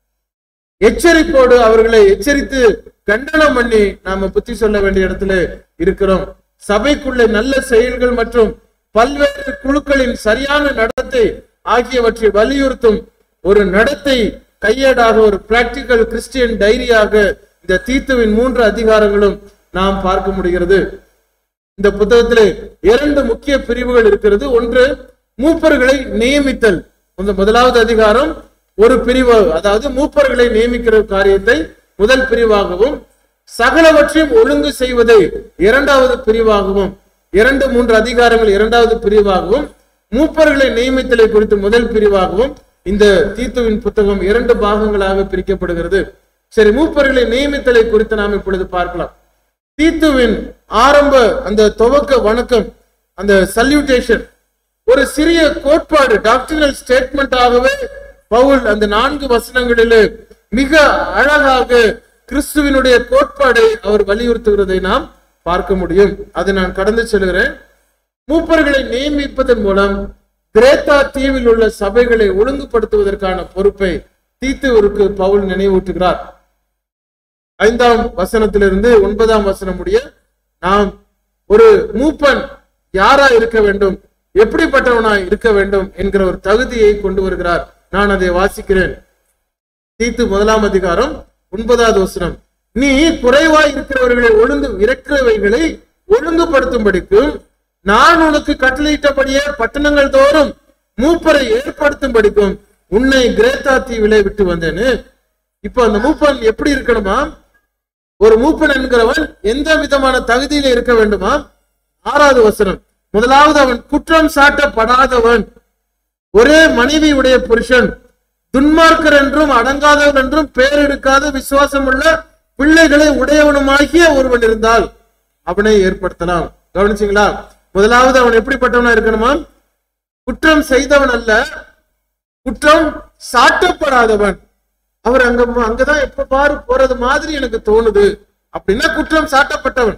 [SPEAKER 2] எச்சரிப்போடு அவர்களை எச்சரித்து கண்டனம் பண்ணி நாம புத்தி சொல்ல வேண்டிய இடத்துல இருக்கிறோம் சபைக்குள்ள நல்ல செயல்கள் மற்றும் பல்வேறு குழுக்களின் சரியான நடத்தை ஆகியவற்றை வலியுறுத்தும் ஒரு நடத்தை கையேடாக ஒரு பிராக்டிக்கல் கிறிஸ்டியன் டைரியாக இந்த தீத்துவின் மூன்று அதிகாரங்களும் நாம் பார்க்க முடிகிறது இந்த புத்தகத்திலே இரண்டு முக்கிய பிரிவுகள் இருக்கிறது ஒன்று மூப்பர்களை நியமித்தல் இந்த முதலாவது அதிகாரம் ஒரு பிரிவு அதாவது மூப்பர்களை நியமிக்கிற காரியத்தை முதல் பிரிவாகவும் சகலவற்றையும் ஒழுங்கு செய்வதை இரண்டாவது பிரிவாகவும் இரண்டு மூன்று அதிகாரங்கள் இரண்டாவது பிரிவாகவும் மூப்பர்களை நியமித்தலை குறித்து முதல் பிரிவாகவும் இந்த தீத்துவின் புத்தகம் இரண்டு பாகங்களாக பிரிக்கப்படுகிறது சரி மூப்பர்களை நியமித்தலை குறித்து நாம் இப்பொழுது பார்க்கலாம் தீத்துவின் ஆரம்ப அந்த துவக்க வணக்கம் அந்த சல்யூட்டேஷன் ஒரு சிறிய கோட்பாடு டாக்டரல் ஸ்டேட்மெண்டாகவே பவுல் அந்த நான்கு வசனங்களிலே மிக அழகாக கிறிஸ்துவினுடைய கோட்பாடை அவர் வலியுறுத்துகிறதை நாம் பார்க்க முடியும் அதை நான் கடந்து செல்கிறேன் மூப்பர்களை நியமிப்பதன் மூலம் கிரேத்தா தீவில் உள்ள சபைகளை ஒழுங்குபடுத்துவதற்கான பொறுப்பை தீத்துவிற்கு பவுல் நினைவூட்டுகிறார் ஐந்தாம் வசனத்திலிருந்து ஒன்பதாம் வசனம் முடிய நாம் ஒரு மூப்பன் யாரா இருக்க வேண்டும் எப்படிப்பட்டவனா இருக்க வேண்டும் என்கிற ஒரு தகுதியை கொண்டு வருகிறார் நான் அதை வாசிக்கிறேன் தீத்து முதலாம் அதிகாரம் ஒன்பதாவது வசனம் நீ குறைவாய் இருக்கிறவர்களை ஒழுங்கு இருக்கிறவைகளை ஒழுங்குபடுத்தும்படிக்கும் நான் உனக்கு கட்டளையிட்டபடியே பட்டணங்கள் தோறும் மூப்பரை ஏற்படுத்தும்படிக்கும் உன்னை கிரேத்தா தீவிலே விட்டு வந்தேன்னு இப்ப அந்த மூப்பன் எப்படி இருக்கணுமா ஒரு மூப்பன் என்கிறவன் எந்த விதமான தகுதியில இருக்க வேண்டுமா ஆறாவது வசனம் முதலாவது அவன் குற்றம் சாட்டப்படாதவன் ஒரே மனைவி உடைய புருஷன் துன்மார்க்கர் என்றும் அடங்காதவன் என்றும் பேரெடுக்காத விசுவாசம் உள்ள பிள்ளைகளை உடையவனுமாகிய ஒருவன் இருந்தால் அவனை ஏற்படுத்தலாம் கவனிச்சீங்களா முதலாவது அவன் எப்படிப்பட்டவனா இருக்கணுமா குற்றம் செய்தவன் அல்ல குற்றம் சாட்டப்படாதவன் அவர் அங்க அங்கதான் எப்ப பாரு போறது மாதிரி எனக்கு தோணுது அப்படின்னா குற்றம் சாட்டப்பட்டவன்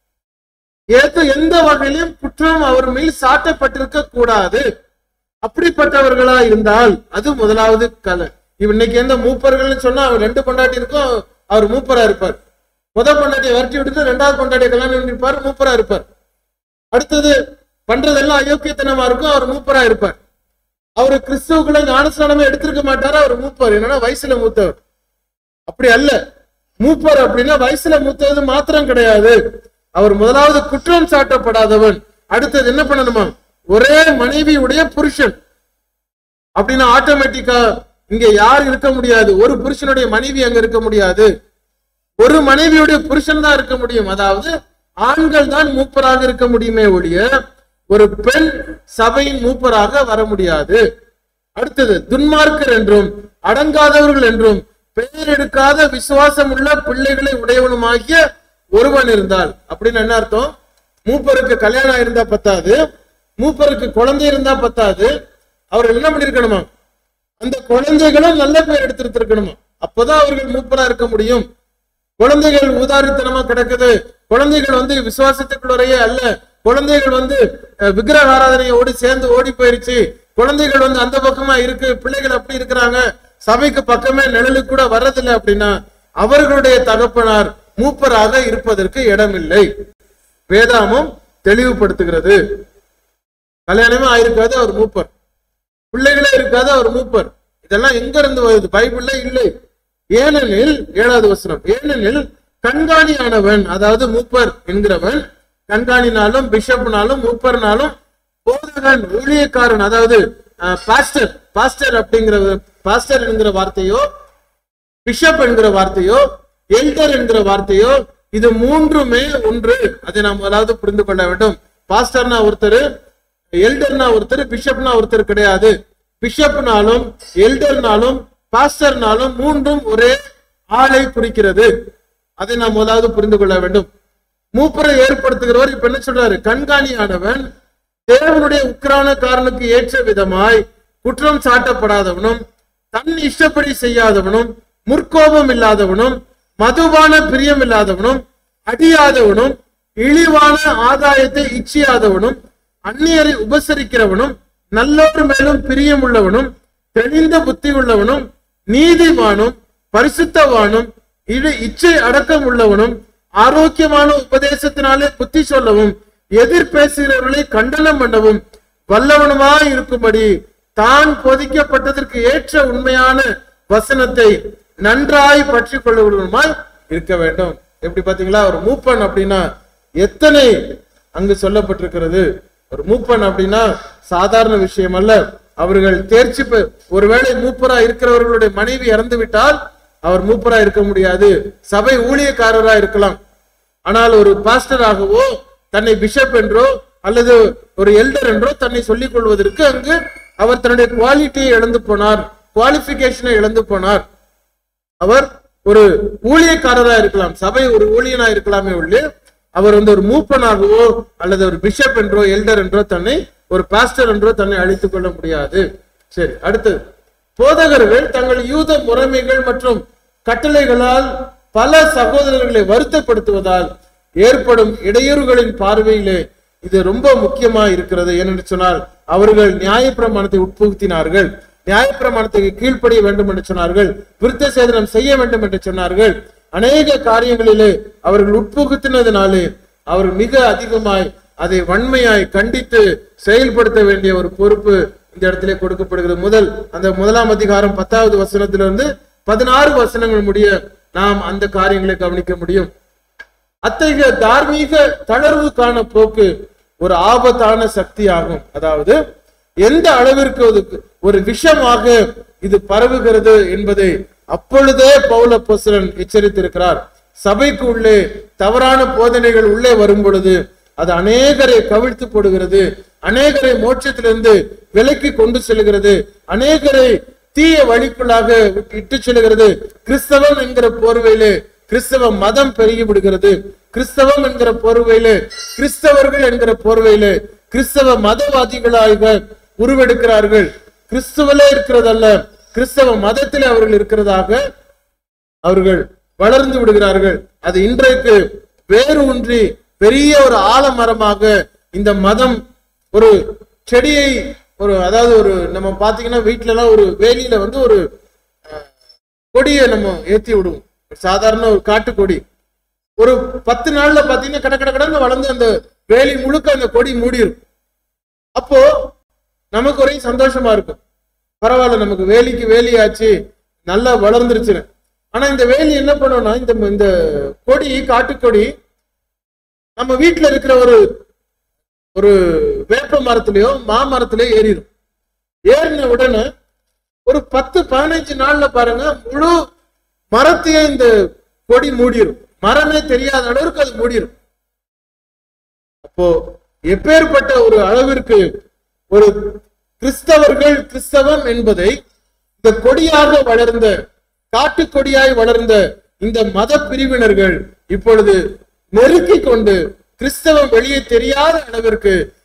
[SPEAKER 2] ஏதோ எந்த வகையிலும் குற்றம் அவர் மேல் சாட்டப்பட்டிருக்க கூடாது அப்படிப்பட்டவர்களா இருந்தால் அது முதலாவது கலை இவ இன்னைக்கு எந்த மூப்பர்கள்னு சொன்னா அவர் ரெண்டு பொண்டாட்டி இருக்கும் அவர் மூப்பரா இருப்பார் முத பொண்டாட்டியை விரட்டி விட்டுட்டு ரெண்டாவது பொண்டாட்டியை கல்யாணம் பண்ணிருப்பார் மூப்பரா இருப்பார் அடுத்தது பண்றதெல்லாம் அயோக்கியத்தனமா இருக்கும் அவர் மூப்பரா இருப்பார் அவரு கிறிஸ்துவுக்குள்ள ஞானஸ்நானமே எடுத்திருக்க மாட்டாரு அவர் மூப்பர் என்னன்னா வயசுல மூத்தவர் அப்படி அல்ல மூப்பர் அப்படின்னா வயசுல மூத்தது மாத்திரம் கிடையாது அவர் முதலாவது குற்றம் சாட்டப்படாதவன் அடுத்தது என்ன பண்ணணுமா ஒரே மனைவியுடைய புருஷன் அப்படின்னா ஆட்டோமேட்டிக்கா இங்க யார் இருக்க முடியாது ஒரு புருஷனுடைய மனைவி அங்க இருக்க முடியாது ஒரு மனைவியுடைய புருஷன் தான் இருக்க முடியும் அதாவது ஆண்கள் தான் மூப்பராக இருக்க முடியுமே ஒழிய ஒரு பெண் சபையின் மூப்பராக வர முடியாது அடுத்தது துன்மார்க்கர் என்றும் அடங்காதவர்கள் என்றும் பெயர் எடுக்காத விசுவாசம் உள்ள பிள்ளைகளை உடையவனுமாகிய ஒருவன் இருந்தால் அப்படின்னு என்ன அர்த்தம் மூப்பருக்கு கல்யாணம் இருந்தா பத்தாது மூப்பருக்கு குழந்தை இருந்தா பத்தாது அவர்கள் என்ன பண்ணிருக்கணுமா அந்த குழந்தைகளும் நல்ல பேர் எடுத்திருக்கணுமா அப்பதான் அவர்கள் மூப்பரா இருக்க முடியும் குழந்தைகள் ஊதாரித்தனமா கிடக்குது குழந்தைகள் வந்து விசுவாசத்துக்குள்ளறையே அல்ல குழந்தைகள் வந்து அஹ், விக்கிரக ஆராதனையோடு சேர்ந்து ஓடி போயிருச்சு குழந்தைகள் வந்து அந்த பக்கமா இருக்கு பிள்ளைகள் அப்படி இருக்கிறாங்க சபைக்கு பக்கமே நிழலு கூட வர்றதில்லை அப்படின்னா அவர்களுடைய தகப்பனார் மூப்பராக இருப்பதற்கு இடமில்லை வேதாமம் தெளிவுபடுத்துகிறது கல்யாணமே ஆயிருக்காது அவர் மூப்பர் பிள்ளைகளே இருக்காது அவர் மூப்பர் இதெல்லாம் எங்க இருந்து வருது பைபிள்ல இல்லை ஏனெனில் ஏழாவது வசனம் ஏனெனில் கண்காணியானவன் அதாவது மூப்பர் என்கிறவன் கண்காணினாலும் பிஷப்னாலும் மூப்பர்னாலும் போதகன் ஊழியக்காரன் அதாவது பாஸ்டர் பாஸ்டர் அப்படிங்கிற பாஸ்டர் என்கிற வார்த்தையோ பிஷப் என்கிற வார்த்தையோ எல்டர் என்கிற வார்த்தையோ இது மூன்றுமே ஒன்று அதை நாம் முதலாவது புரிந்து கொள்ள வேண்டும் பாஸ்டர்னா ஒருத்தர் எல்டர்னா ஒருத்தர் பிஷப்னா ஒருத்தர் கிடையாது பிஷப்னாலும் எல்டர்னாலும் பாஸ்டர்னாலும் மூன்றும் ஒரே ஆளை குறிக்கிறது அதை நாம் முதலாவது புரிந்து கொள்ள வேண்டும் மூப்பரை ஏற்படுத்துகிறவர் இப்ப என்ன சொல்றாரு கண்காணியானவன் தேவனுடைய உக்கிரான காரனுக்கு ஏற்ற விதமாய் குற்றம் சாட்டப்படாதவனும் தன் இஷ்டப்படி செய்யாதவனும் முற்கோபம் இல்லாதவனும் மதுபான பிரியம் இல்லாதவனும் அடியாதவனும் இழிவான ஆதாயத்தை இச்சியாதவனும் அந்நியரை உபசரிக்கிறவனும் நல்லோர் மேலும் பிரியமுள்ளவனும் தெளிந்த புத்தி உள்ளவனும் நீதிமானும் பரிசுத்தவானும் இடு இச்சை அடக்கம் உள்ளவனும் ஆரோக்கியமான உபதேசத்தினாலே புத்தி சொல்லவும் எதிர் பேசுகிறவர்களை கண்டனம் பண்ணவும் வல்லவனுமாய் இருக்கும்படி தான் பொதிக்கப்பட்டதற்கு ஏற்ற உண்மையான வசனத்தை நன்றாய் பற்றி கொள்ளுவனுமாய் இருக்க வேண்டும் எப்படி பாத்தீங்களா ஒரு மூப்பன் அப்படின்னா எத்தனை அங்கு சொல்லப்பட்டிருக்கிறது ஒரு மூப்பன் அப்படின்னா சாதாரண விஷயம் அல்ல அவர்கள் தேர்ச்சி பெ- ஒருவேளை மூப்பரா இருக்கிறவர்களுடைய மனைவி இறந்து விட்டால் அவர் மூப்பரா இருக்க முடியாது சபை ஊழியக்காரரா இருக்கலாம் ஆனால் ஒரு பாஸ்டராகவோ தன்னை பிஷப் என்றோ அல்லது ஒரு எல்டர் என்றோ தன்னை சொல்லிக் கொள்வதற்கு அங்கு அவர் தன்னுடைய குவாலிட்டியை இழந்து போனார் குவாலிபிகேஷனை இழந்து போனார் அவர் ஒரு ஊழியக்காரரா இருக்கலாம் சபை ஒரு ஊழியனா இருக்கலாமே ஒழிய அவர் வந்து ஒரு மூப்பனாகவோ அல்லது ஒரு பிஷப் என்றோ எல்டர் என்றோ தன்னை ஒரு பாஸ்டர் என்றோ தன்னை அழித்துக் கொள்ள முடியாது சரி அடுத்து போதகர்கள் தங்கள் யூத முறைமைகள் மற்றும் கட்டளைகளால் பல சகோதரர்களை வருத்தப்படுத்துவதால் ஏற்படும் இடையூறுகளின் பார்வையிலே இது ரொம்ப முக்கியமா இருக்கிறது ஏனென்று சொன்னால் அவர்கள் நியாயப்பிரமாணத்தை உட்புகுத்தினார்கள் நியாயப்பிரமாணத்துக்கு கீழ்ப்படிய வேண்டும் என்று சொன்னார்கள் விருத்த சேதனம் செய்ய வேண்டும் என்று சொன்னார்கள் அநேக காரியங்களிலே அவர்கள் உட்புகுத்தினதினாலே அவர்கள் மிக அதிகமாய் அதை வன்மையாய் கண்டித்து செயல்படுத்த வேண்டிய ஒரு பொறுப்பு இந்த இடத்திலே கொடுக்கப்படுகிறது முதல் அந்த முதலாம் அதிகாரம் பத்தாவது வசனத்திலிருந்து பதினாறு வசனங்கள் முடிய நாம் அந்த காரியங்களை கவனிக்க முடியும் அத்தகைய தார்மீக தளர்வுக்கான போக்கு ஒரு ஆபத்தான சக்தி ஆகும் அதாவது எந்த அளவிற்கு அது ஒரு விஷமாக இது பரவுகிறது என்பதை அப்பொழுதே பவுல அப்போஸ்தலன் எச்சரித்திருக்கிறார் சபைக்கு உள்ளே தவறான போதனைகள் உள்ளே வரும் பொழுது அது அநேகரை கவிழ்த்து போடுகிறது அநேகரை மோட்சத்திலிருந்து விலக்கி கொண்டு செல்கிறது அநேகரை தீய வழிக்குள்ளாக இட்டு செல்கிறது கிறிஸ்தவம் என்கிற போர்வையிலே கிறிஸ்தவ மதம் பெருகி விடுகிறது கிறிஸ்தவம் என்கிற போர்வையிலே கிறிஸ்தவர்கள் என்கிற போர்வையிலே கிறிஸ்தவ மதவாதிகளாக உருவெடுக்கிறார்கள் கிறிஸ்துவலே இருக்கிறதல்ல கிறிஸ்தவ மதத்திலே அவர்கள் இருக்கிறதாக அவர்கள் வளர்ந்து விடுகிறார்கள் அது இன்றைக்கு வேறு ஒன்றி பெரிய ஒரு ஆலமரமாக இந்த மதம் ஒரு செடியை ஒரு அதாவது ஒரு நம்ம பாத்தீங்கன்னா வீட்ல எல்லாம் ஒரு வேலியில வந்து ஒரு அஹ், கொடியை நம்ம ஏத்தி விடுவோம் சாதாரண ஒரு காட்டுக்கொடி ஒரு பத்து நாள்ல பாத்தீங்கன்னா கட கட கடன்னு வளர்ந்து அந்த வேலி முழுக்க அந்த கொடி மூடிடும் அப்போ நமக்கு ஒரே சந்தோஷமா இருக்கும் பரவாயில்ல நமக்கு வேலிக்கு வேலியாச்சு நல்லா வளர்ந்துருச்சுன்னு ஆனா இந்த வேலி என்ன பண்ணும்னா இந்த இந்த கொடி காட்டுக்கொடி நம்ம வீட்டுல இருக்கிற ஒரு ஒரு வேப்ப மரத்திலயோ மாமரத்திலயோ ஏறிடும் ஏறின உடனே ஒரு பத்து பதினஞ்சு நாள்ல பாருங்க முழு மரத்தையே இந்த கொடி மூடிடும் மரமே தெரியாத அளவுக்கு அது மூடிடும் அப்போ எப்பேற்பட்ட ஒரு அளவிற்கு ஒரு கிறிஸ்தவர்கள் கிறிஸ்தவம் என்பதை இந்த கொடியாக வளர்ந்த காட்டு கொடியாய் வளர்ந்த இந்த மத பிரிவினர்கள் இப்பொழுது நெருக்கி கொண்டு கிறிஸ்தவம் வெளியே தெரியாத அளவிற்கு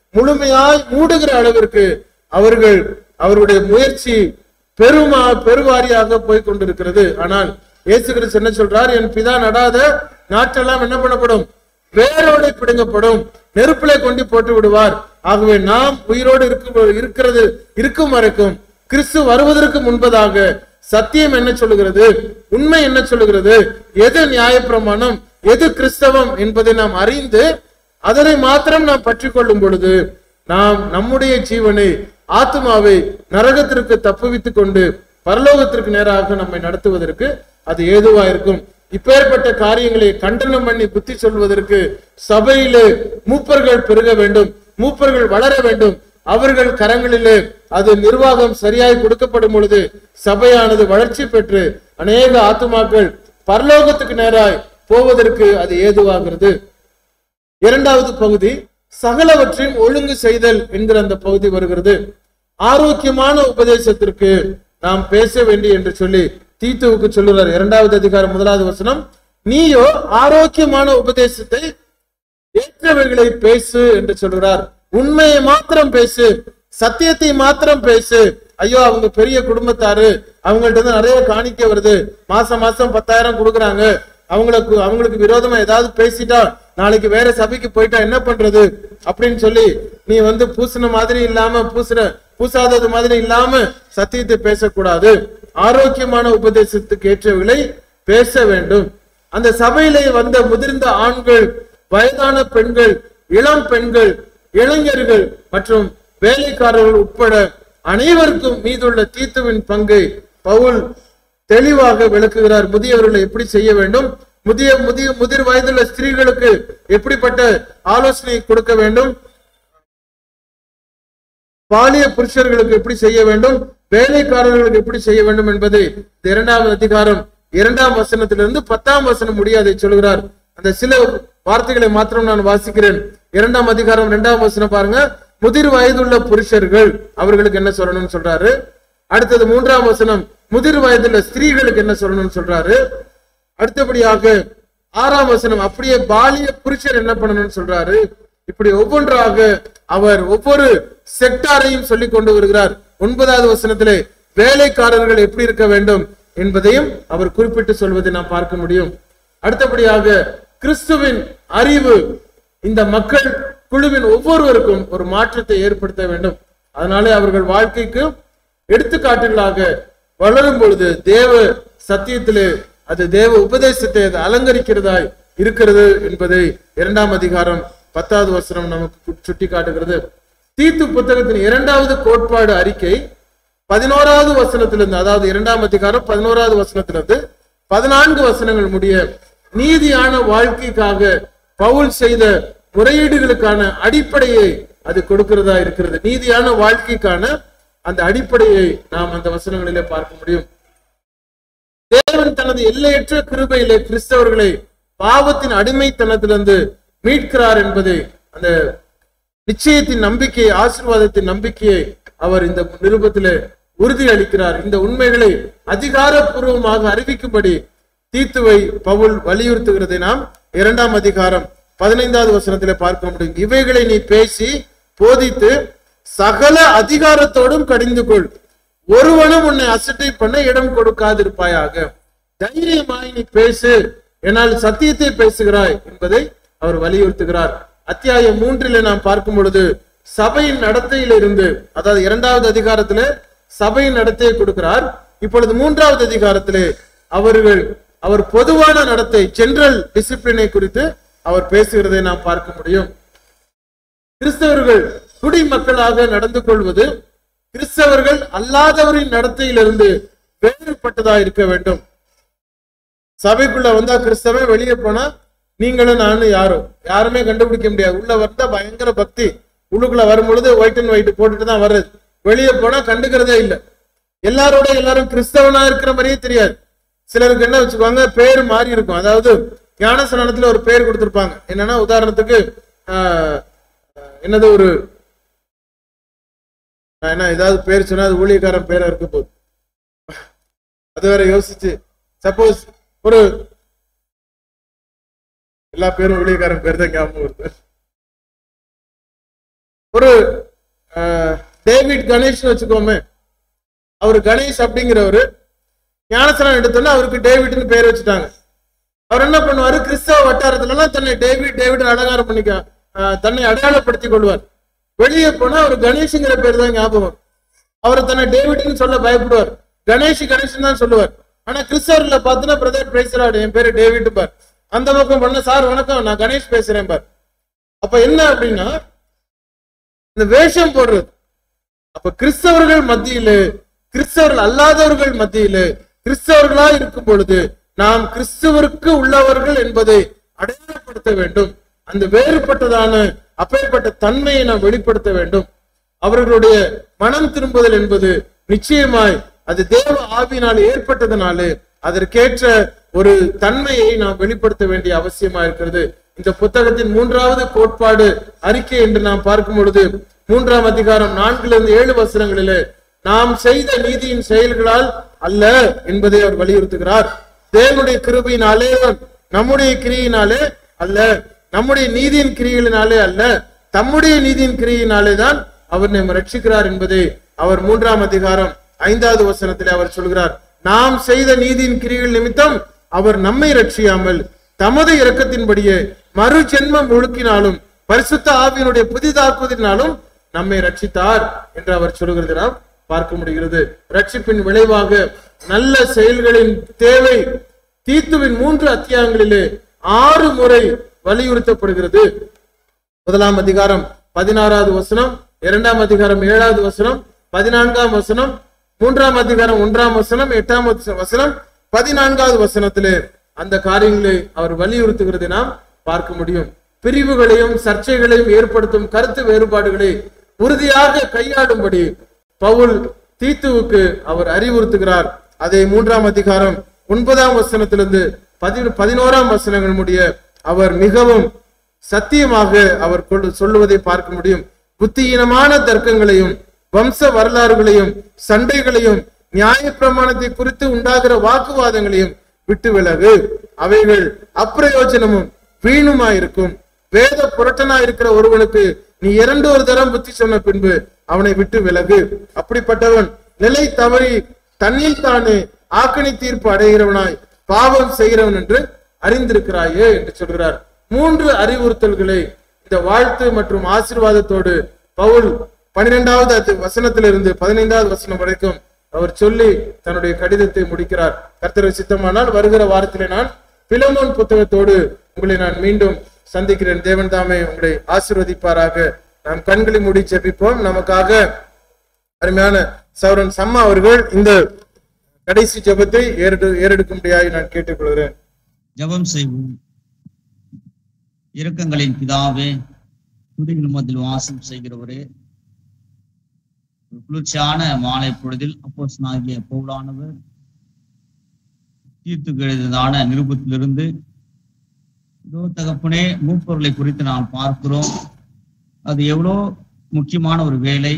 [SPEAKER 2] முழுமையாய் மூடுகிற அளவிற்கு அவர்கள் அவருடைய முயற்சி பெருமா பெருவாரியாக போய் கொண்டிருக்கிறது ஆனால் இயேசு கிறிஸ்து என்ன சொல்றார் என் பிதா நடாத நாற்றெல்லாம் என்ன பண்ணப்படும் வேரோடு பிடுங்கப்படும் நெருப்பிலே கொண்டு போட்டு விடுவார் ஆகவே நாம் உயிரோடு இருக்கும் இருக்கிறது இருக்கும் வரைக்கும் கிறிஸ்து வருவதற்கு முன்பதாக சத்தியம் என்ன சொல்லுகிறது உண்மை என்ன சொல்லுகிறது எது நியாயப்பிரமாணம் எது கிறிஸ்தவம் என்பதை நாம் அறிந்து அதனை மாத்திரம் நாம் பற்றி கொள்ளும் பொழுது நாம் நம்முடைய ஜீவனை ஆத்மாவை நரகத்திற்கு தப்புவித்துக் கொண்டு பரலோகத்திற்கு நேராக நம்மை நடத்துவதற்கு அது ஏதுவா இருக்கும் இப்பேற்பட்ட காரியங்களை கண்டனம் பண்ணி புத்தி சொல்வதற்கு சபையிலே மூப்பர்கள் பெருக வேண்டும் மூப்பர்கள் வளர வேண்டும் அவர்கள் கரங்களிலே அது நிர்வாகம் சரியாய் கொடுக்கப்படும் பொழுது சபையானது வளர்ச்சி பெற்று அநேக ஆத்துமாக்கள் பரலோகத்துக்கு நேராய் போவதற்கு அது ஏதுவாகிறது இரண்டாவது பகுதி சகலவற்றையும் ஒழுங்கு செய்தல் என்கிற அந்த பகுதி வருகிறது ஆரோக்கியமான உபதேசத்திற்கு நாம் பேச வேண்டி என்று சொல்லி தீத்துவுக்கு சொல்லுறார் இரண்டாவது அதிகாரம் முதலாவது வசனம் நீயோ ஆரோக்கியமான உபதேசத்தை ஏற்றவைகளை பேசு என்று சொல்கிறார் உண்மையை மாத்திரம் பேசு சத்தியத்தை மாத்திரம் பேசு ஐயோ அவங்க பெரிய குடும்பத்தாரு அவங்கள்ட்ட இருந்து நிறைய காணிக்க வருது மாசம் மாசம் பத்தாயிரம் கொடுக்குறாங்க அவங்களுக்கு அவங்களுக்கு விரோதமா ஏதாவது பேசிட்டா நாளைக்கு வேற சபைக்கு போயிட்டா என்ன பண்றது அப்படின்னு சொல்லி நீ வந்து பூசின மாதிரி இல்லாம பூசுற பூசாதது மாதிரி இல்லாம சத்தியத்தை பேசக்கூடாது ஆரோக்கியமான உபதேசத்துக்கு ஏற்றவர்களை பேச வேண்டும் அந்த சபையிலே வந்த முதிர்ந்த ஆண்கள் வயதான பெண்கள் இளம் பெண்கள் இளைஞர்கள் மற்றும் வேலைக்காரர்கள் உட்பட அனைவருக்கும் மீதுள்ள தீத்துவின் பங்கை பவுல் தெளிவாக விளக்குகிறார் முதியவர்களை எப்படி செய்ய வேண்டும் முதிய முதிய முதிர் வயதுள்ள ஸ்திரீகளுக்கு எப்படிப்பட்ட ஆலோசனை கொடுக்க வேண்டும் பாலிய புருஷர்களுக்கு எப்படி செய்ய வேண்டும் வேலைக்காரர்களுக்கு எப்படி செய்ய வேண்டும் என்பதை இந்த இரண்டாம் அதிகாரம் இரண்டாம் வசனத்திலிருந்து பத்தாம் வசனம் முடிய அதை சொல்கிறார் அந்த சில வார்த்தைகளை மாத்திரம் நான் வாசிக்கிறேன் இரண்டாம் அதிகாரம் இரண்டாம் வசனம் பாருங்க முதிர் வயதுள்ள புருஷர்கள் அவர்களுக்கு என்ன சொல்லணும்னு சொல்றாரு அடுத்தது மூன்றாம் வசனம் முதிர் வயதுள்ள ஸ்திரீகளுக்கு என்ன சொல்லணும்னு சொல்றாரு அடுத்தபடியாக ஆறாம் வசனம் அப்படியே பாலிய புருஷர் என்ன பண்ணணும்னு சொல்றாரு இப்படி ஒவ்வொன்றாக அவர் ஒவ்வொரு செக்டாரையும் சொல்லிக் கொண்டு வருகிறார் ஒன்பதாவது வசனத்திலே வேலைக்காரர்கள் எப்படி இருக்க வேண்டும் என்பதையும் அவர் குறிப்பிட்டு சொல்வதை நாம் பார்க்க முடியும் அடுத்தபடியாக கிறிஸ்துவின் அறிவு இந்த மக்கள் குழுவின் ஒவ்வொருவருக்கும் ஒரு மாற்றத்தை ஏற்படுத்த வேண்டும் அதனாலே அவர்கள் வாழ்க்கைக்கு எடுத்துக்காட்டுகளாக வளரும் பொழுது தேவ சத்தியத்திலே அது தேவ உபதேசத்தை அது அலங்கரிக்கிறதாய் இருக்கிறது என்பதை இரண்டாம் அதிகாரம் பத்தாவது வசனம் நமக்கு சுட்டி காட்டுகிறது தீத்து புத்தகத்தின் இரண்டாவது கோட்பாடு அறிக்கை பதினோராவது வசனத்திலிருந்து அதாவது இரண்டாம் அதிகாரம் பதினோராவது வசனத்திலிருந்து பதினான்கு வசனங்கள் முடிய நீதியான வாழ்க்கைக்காக பவுல் செய்த முறையீடுகளுக்கான அடிப்படையை அது கொடுக்கிறதா இருக்கிறது நீதியான வாழ்க்கைக்கான அந்த அடிப்படையை நாம் அந்த வசனங்களிலே பார்க்க முடியும் தேவன் தனது எல்லையற்ற கிருபையிலே கிறிஸ்தவர்களை பாவத்தின் அடிமைத்தனத்திலிருந்து மீட்கிறார் என்பதை அந்த நிச்சயத்தின் நம்பிக்கையை ஆசீர்வாதத்தின் நம்பிக்கையை அவர் இந்த நிருபத்திலே உறுதி அளிக்கிறார் இந்த உண்மைகளை அதிகாரப்பூர்வமாக அறிவிக்கும்படி தீத்துவை பவுல் வலியுறுத்துகிறதை நாம் இரண்டாம் அதிகாரம் பதினைந்தாவது வசனத்திலே பார்க்க முடியும் இவைகளை நீ பேசி போதித்து சகல அதிகாரத்தோடும் கடிந்து கொள் ஒருவனும் உன்னை அசட்டை பண்ண இடம் கொடுக்காதிருப்பாயாக தைரியமாய் நீ பேசு என்னால் சத்தியத்தை பேசுகிறாய் என்பதை அவர் வலியுறுத்துகிறார் அத்தியாயம் மூன்றிலே நாம் பார்க்கும் பொழுது சபையின் நடத்தையிலிருந்து அதாவது இரண்டாவது அதிகாரத்திலே சபையின் நடத்தையை கொடுக்கிறார் இப்பொழுது மூன்றாவது அதிகாரத்திலே அவர்கள் அவர் பொதுவான நடத்தை ஜெனரல் டிசிப்ளினை குறித்து அவர் பேசுகிறதை நாம் பார்க்க முடியும் கிறிஸ்தவர்கள் குடிமக்களாக நடந்து கொள்வது கிறிஸ்தவர்கள் அல்லாதவரின் நடத்தையிலிருந்து வேறுபட்டதா இருக்க வேண்டும் சபைக்குள்ள வந்தா கிறிஸ்தவன் வெளியே போனா நீங்களும் நானும் யாரும் யாருமே கண்டுபிடிக்க முடியாது உள்ள வந்தா பயங்கர பக்தி உள்ளுக்குள்ள வரும் பொழுது ஒயிட் அண்ட் ஒயிட் போட்டுட்டு தான் வர்றது வெளியே போனா கண்டுக்கிறதே இல்லை எல்லாரோட எல்லாரும் கிறிஸ்தவனா இருக்கிற மாதிரியே தெரியாது சிலருக்கு என்ன வச்சுக்குவாங்க பேர் மாறி இருக்கும் அதாவது ஞானசனத்துல ஒரு பேர் கொடுத்திருப்பாங்க என்னன்னா உதாரணத்துக்கு ஆஹ், என்னது ஒரு நான் என்ன ஏதாவது பேர் சொன்னா அது ஊழியக்காரன் பேரா இருக்க போகுது அது வேற யோசிச்சு சப்போஸ் ஒரு எல்லா பேரும் ஊழியக்காரன் பேர் தான் ஞாபகம் வருது ஒரு அஹ், டேவிட் கணேஷ்னு வச்சுக்கோமே அவர் கணேஷ் அப்படிங்கிறவரு ஞானஸ்தானம் எடுத்தோன்னே அவருக்கு டேவிட்னு பேர் வச்சுட்டாங்க அவர் என்ன பண்ணுவாரு கிறிஸ்தவ வட்டாரத்துல எல்லாம் தன்னை டேவிட் டேவிட் அலங்காரம் பண்ணிக்க அஹ், தன்னை அடையாளப்படுத்திக் கொள்வார் வெளியே போனா அவர் கணேஷ்ங்கிற பேர் தான் ஞாபகம் வரும். அவர் தன்னை டேவிட்னு சொல்ல பயப்படுவார் கணேஷ் கணேஷ் தான் சொல்லுவார் ஆனா கிறிஸ்தவர்ல பார்த்தோன்னா பிரதர் பேசுறாரு என் பேரு டேவிட் பார் அந்த பக்கம் பண்ண சார் வணக்கம் நான் கணேஷ் பேசுறேன் பார் அப்ப என்ன அப்படின்னா இந்த வேஷம் போடுறது அப்ப கிறிஸ்தவர்கள் மத்தியிலே கிறிஸ்தவர்கள் அல்லாதவர்கள் மத்தியிலே கிறிஸ்தவர்களா இருக்கும் பொழுது நாம் கிறிஸ்தவருக்கு உள்ளவர்கள் என்பதை அடையாளப்படுத்த வேண்டும் அந்த வேறுபட்டதான அப்பேற்பட்ட தன்மையை நாம் வெளிப்படுத்த வேண்டும் அவர்களுடைய மனம் திரும்புதல் என்பது நிச்சயமாய் அது தேவ ஆவியினால் ஏற்பட்டதனாலே அதற்கேற்ற ஒரு தன்மையை நாம் வெளிப்படுத்த வேண்டிய அவசியமா இருக்கிறது இந்த புத்தகத்தின் மூன்றாவது கோட்பாடு அறிக்கை என்று நாம் பார்க்கும் பொழுது மூன்றாம் அதிகாரம் நான்கிலிருந்து ஏழு வசனங்களிலே நாம் செய்த நீதியின் செயல்களால் அல்ல என்பதை அவர் வலியுறுத்துகிறார் தேவனுடைய கிருபையினாலே நம்முடைய கிரியினாலே அல்ல நம்முடைய நீதியின் கிரிகளினாலே அல்ல தம்முடைய நீதியின் கிரியினாலே தான் அவர் நம்மை ரட்சிக்கிறார் என்பதை அவர் மூன்றாம் அதிகாரம் ஐந்தாவது வசனத்திலே அவர் சொல்கிறார் நாம் செய்த நீதியின் கிரிகள் நிமித்தம் அவர் நம்மை ரட்சியாமல் தமது இரக்கத்தின்படியே மறு ஜென்மம் முழுக்கினாலும் பரிசுத்த ஆவியினுடைய புதிதாக்குவதனாலும் நம்மை ரட்சித்தார் என்று அவர் சொல்கிறது நாம் பார்க்க முடிகிறது ரட்சிப்பின் விளைவாக நல்ல செயல்களின் தேவை தீத்துவின் மூன்று அத்தியாயங்களிலே ஆறு முறை வலியுறுத்தப்படுகிறது முதலாம் அதிகாரம் பதினாறாவது வசனம் இரண்டாம் அதிகாரம் ஏழாவது வசனம் பதினான்காம் வசனம் மூன்றாம் அதிகாரம் ஒன்றாம் வசனம் எட்டாம் வச- வசனம் பதினான்காவது வசனத்திலே அந்த காரியங்களை அவர் வலியுறுத்துகிறதை நாம் பார்க்க முடியும் பிரிவுகளையும் சர்ச்சைகளையும் ஏற்படுத்தும் கருத்து வேறுபாடுகளை உறுதியாக கையாளும்படி பவுல் தீத்துவுக்கு அவர் அறிவுறுத்துகிறார் அதை மூன்றாம் அதிகாரம் ஒன்பதாம் வசனத்திலிருந்து பதி பதினோராம் வசனங்கள் முடிய அவர் மிகவும் சத்தியமாக அவர் கொண்டு சொல்லுவதை பார்க்க முடியும் புத்தியீனமான தர்க்கங்களையும் வம்ச வரலாறுகளையும் சண்டைகளையும் நியாயப்பிரமாணத்தை குறித்து உண்டாகிற வாக்குவாதங்களையும் விட்டு விலகு அவைகள் அப்பிரயோஜனமும் வீணுமாயிருக்கும் வேத புரட்டனாயிருக்கிற ஒருவனுக்கு நீ இரண்டு ஒரு தரம் புத்தி சொன்ன பின்பு அவனை விட்டு விலகு அப்படிப்பட்டவன் நிலை தவறி தன்னில் தானே ஆக்கணி தீர்ப்பு அடைகிறவனாய் பாவம் செய்கிறவன் என்று அறிந்திருக்கிறாயே என்று சொல்கிறார் மூன்று அறிவுறுத்தல்களை இந்த வாழ்த்து மற்றும் ஆசீர்வாதத்தோடு பவுல் பனிரெண்டாவது அத்தி- வசனத்திலிருந்து பதினைந்தாவது வசனம் வரைக்கும் அவர் சொல்லி தன்னுடைய கடிதத்தை முடிக்கிறார் கர்த்தரை சித்தமானால் வருகிற வாரத்திலே நான் பிலமோன் புத்தகத்தோடு உங்களை நான் மீண்டும் சந்திக்கிறேன் தேவன் தாமே உங்களை ஆசீர்வதிப்பாராக நாம் கண்களை மூடி ஜெபிப்போம் நமக்காக அருமையான சௌரன் சம்மா அவர்கள் இந்த கடைசி ஜெபத்தை ஏறெடு ஏறெடுக்கும்படியாய் நான் கேட்டுக்கொள்கிறேன்
[SPEAKER 3] ஜெபம் செய்வோம் இரக்கங்களின் பிதாவே துதிகள் மத்தியில் வாசம் செய்கிறவரே ஒரு குளிர்ச்சியான மாலை பொழுதில் அப்போஸ்தலனாகிய பவுலானவர் தீர்த்துக்கு எழுதியதான நிருபத்திலிருந்து இதோ தகப்பனே மூப்பொருளை குறித்து நாம் பார்க்கிறோம் அது எவ்வளோ முக்கியமான ஒரு வேலை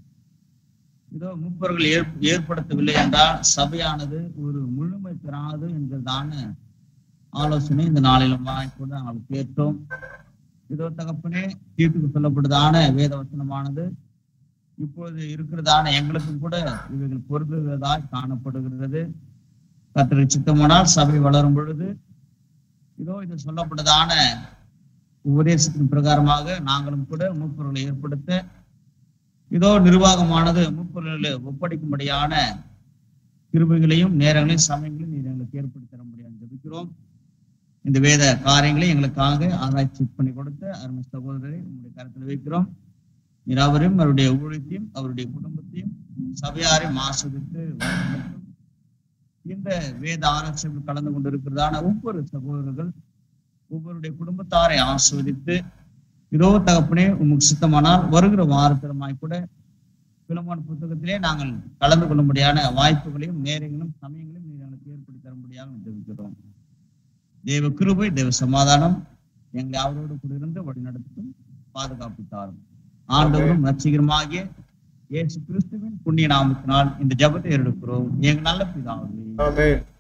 [SPEAKER 3] இதோ மூப்பர்கள் ஏற் ஏற்படுத்தவில்லை என்றால் சபையானது ஒரு முழுமை பெறாது என்கிறதான ஆலோசனை இந்த நாளிலும் கூட நாங்கள் கேட்டோம் இதோ தகப்பனே தீர்ப்புக்கு சொல்லப்படுதான வேத வசனமானது இப்பொழுது இருக்கிறதான எங்களுக்கும் கூட இவைகள் பொருந்துகிறதாய் காணப்படுகிறது கர்த்தரை சித்தமானால் சபை வளரும் பொழுது இதோ இது சொல்லப்பட்டதான உபதேசத்தின் பிரகாரமாக நாங்களும் கூட மூப்பொருளை ஏற்படுத்த இதோ நிர்வாகமானது மூப்பொருளை ஒப்படைக்கும்படியான கிருபைகளையும் நேரங்களையும் சமயங்களையும் நீர் எங்களுக்கு ஏற்படுத்தி தர முடியாது ஜெபிக்கிறோம் இந்த வேத காரியங்களை எங்களுக்காக ஆராய்ச்சி பண்ணி கொடுத்த அருமை சகோதரரை உங்களுடைய கருத்தில் வைக்கிறோம் நீர் அவரையும் அவருடைய ஊழியத்தையும் அவருடைய குடும்பத்தையும் சபையாரையும் ஆஸ்வதித்து வழிநடத்தும். இந்த வேத ஆராய்ச்சியில் கலந்து கொண்டிருக்கிறதான ஒவ்வொரு சகோதரர்கள் ஒவ்வொருடைய குடும்பத்தாரை ஆஸ்வதித்து இதோ தகப்பனே உமக்கு சுத்தமானால் வருகிற வாரத்திலுமாய் கூட பிலமோன் புத்தகத்திலே நாங்கள் கலந்து கொள்ளும்படியான வாய்ப்புகளையும் நேரங்களும் சமயங்களையும் நீர் எங்களுக்கு ஏற்படுத்தி தரும்படியாக ஜெபிக்கிறோம் தேவ கிருபை தேவ சமாதானம் எங்களை அவரோடு கூட இருந்து வழிநடத்தும் பாதுகாப்பு தாரும் ஆண்டவரும் ரட்சிகரமாகிய இயேசு கிறிஸ்துவின் புண்ணிய நாமத்தினால் இந்த ஜெபத்தை எடுக்கிறோம் எங்க நல்ல பிதாவே
[SPEAKER 2] ஆமென்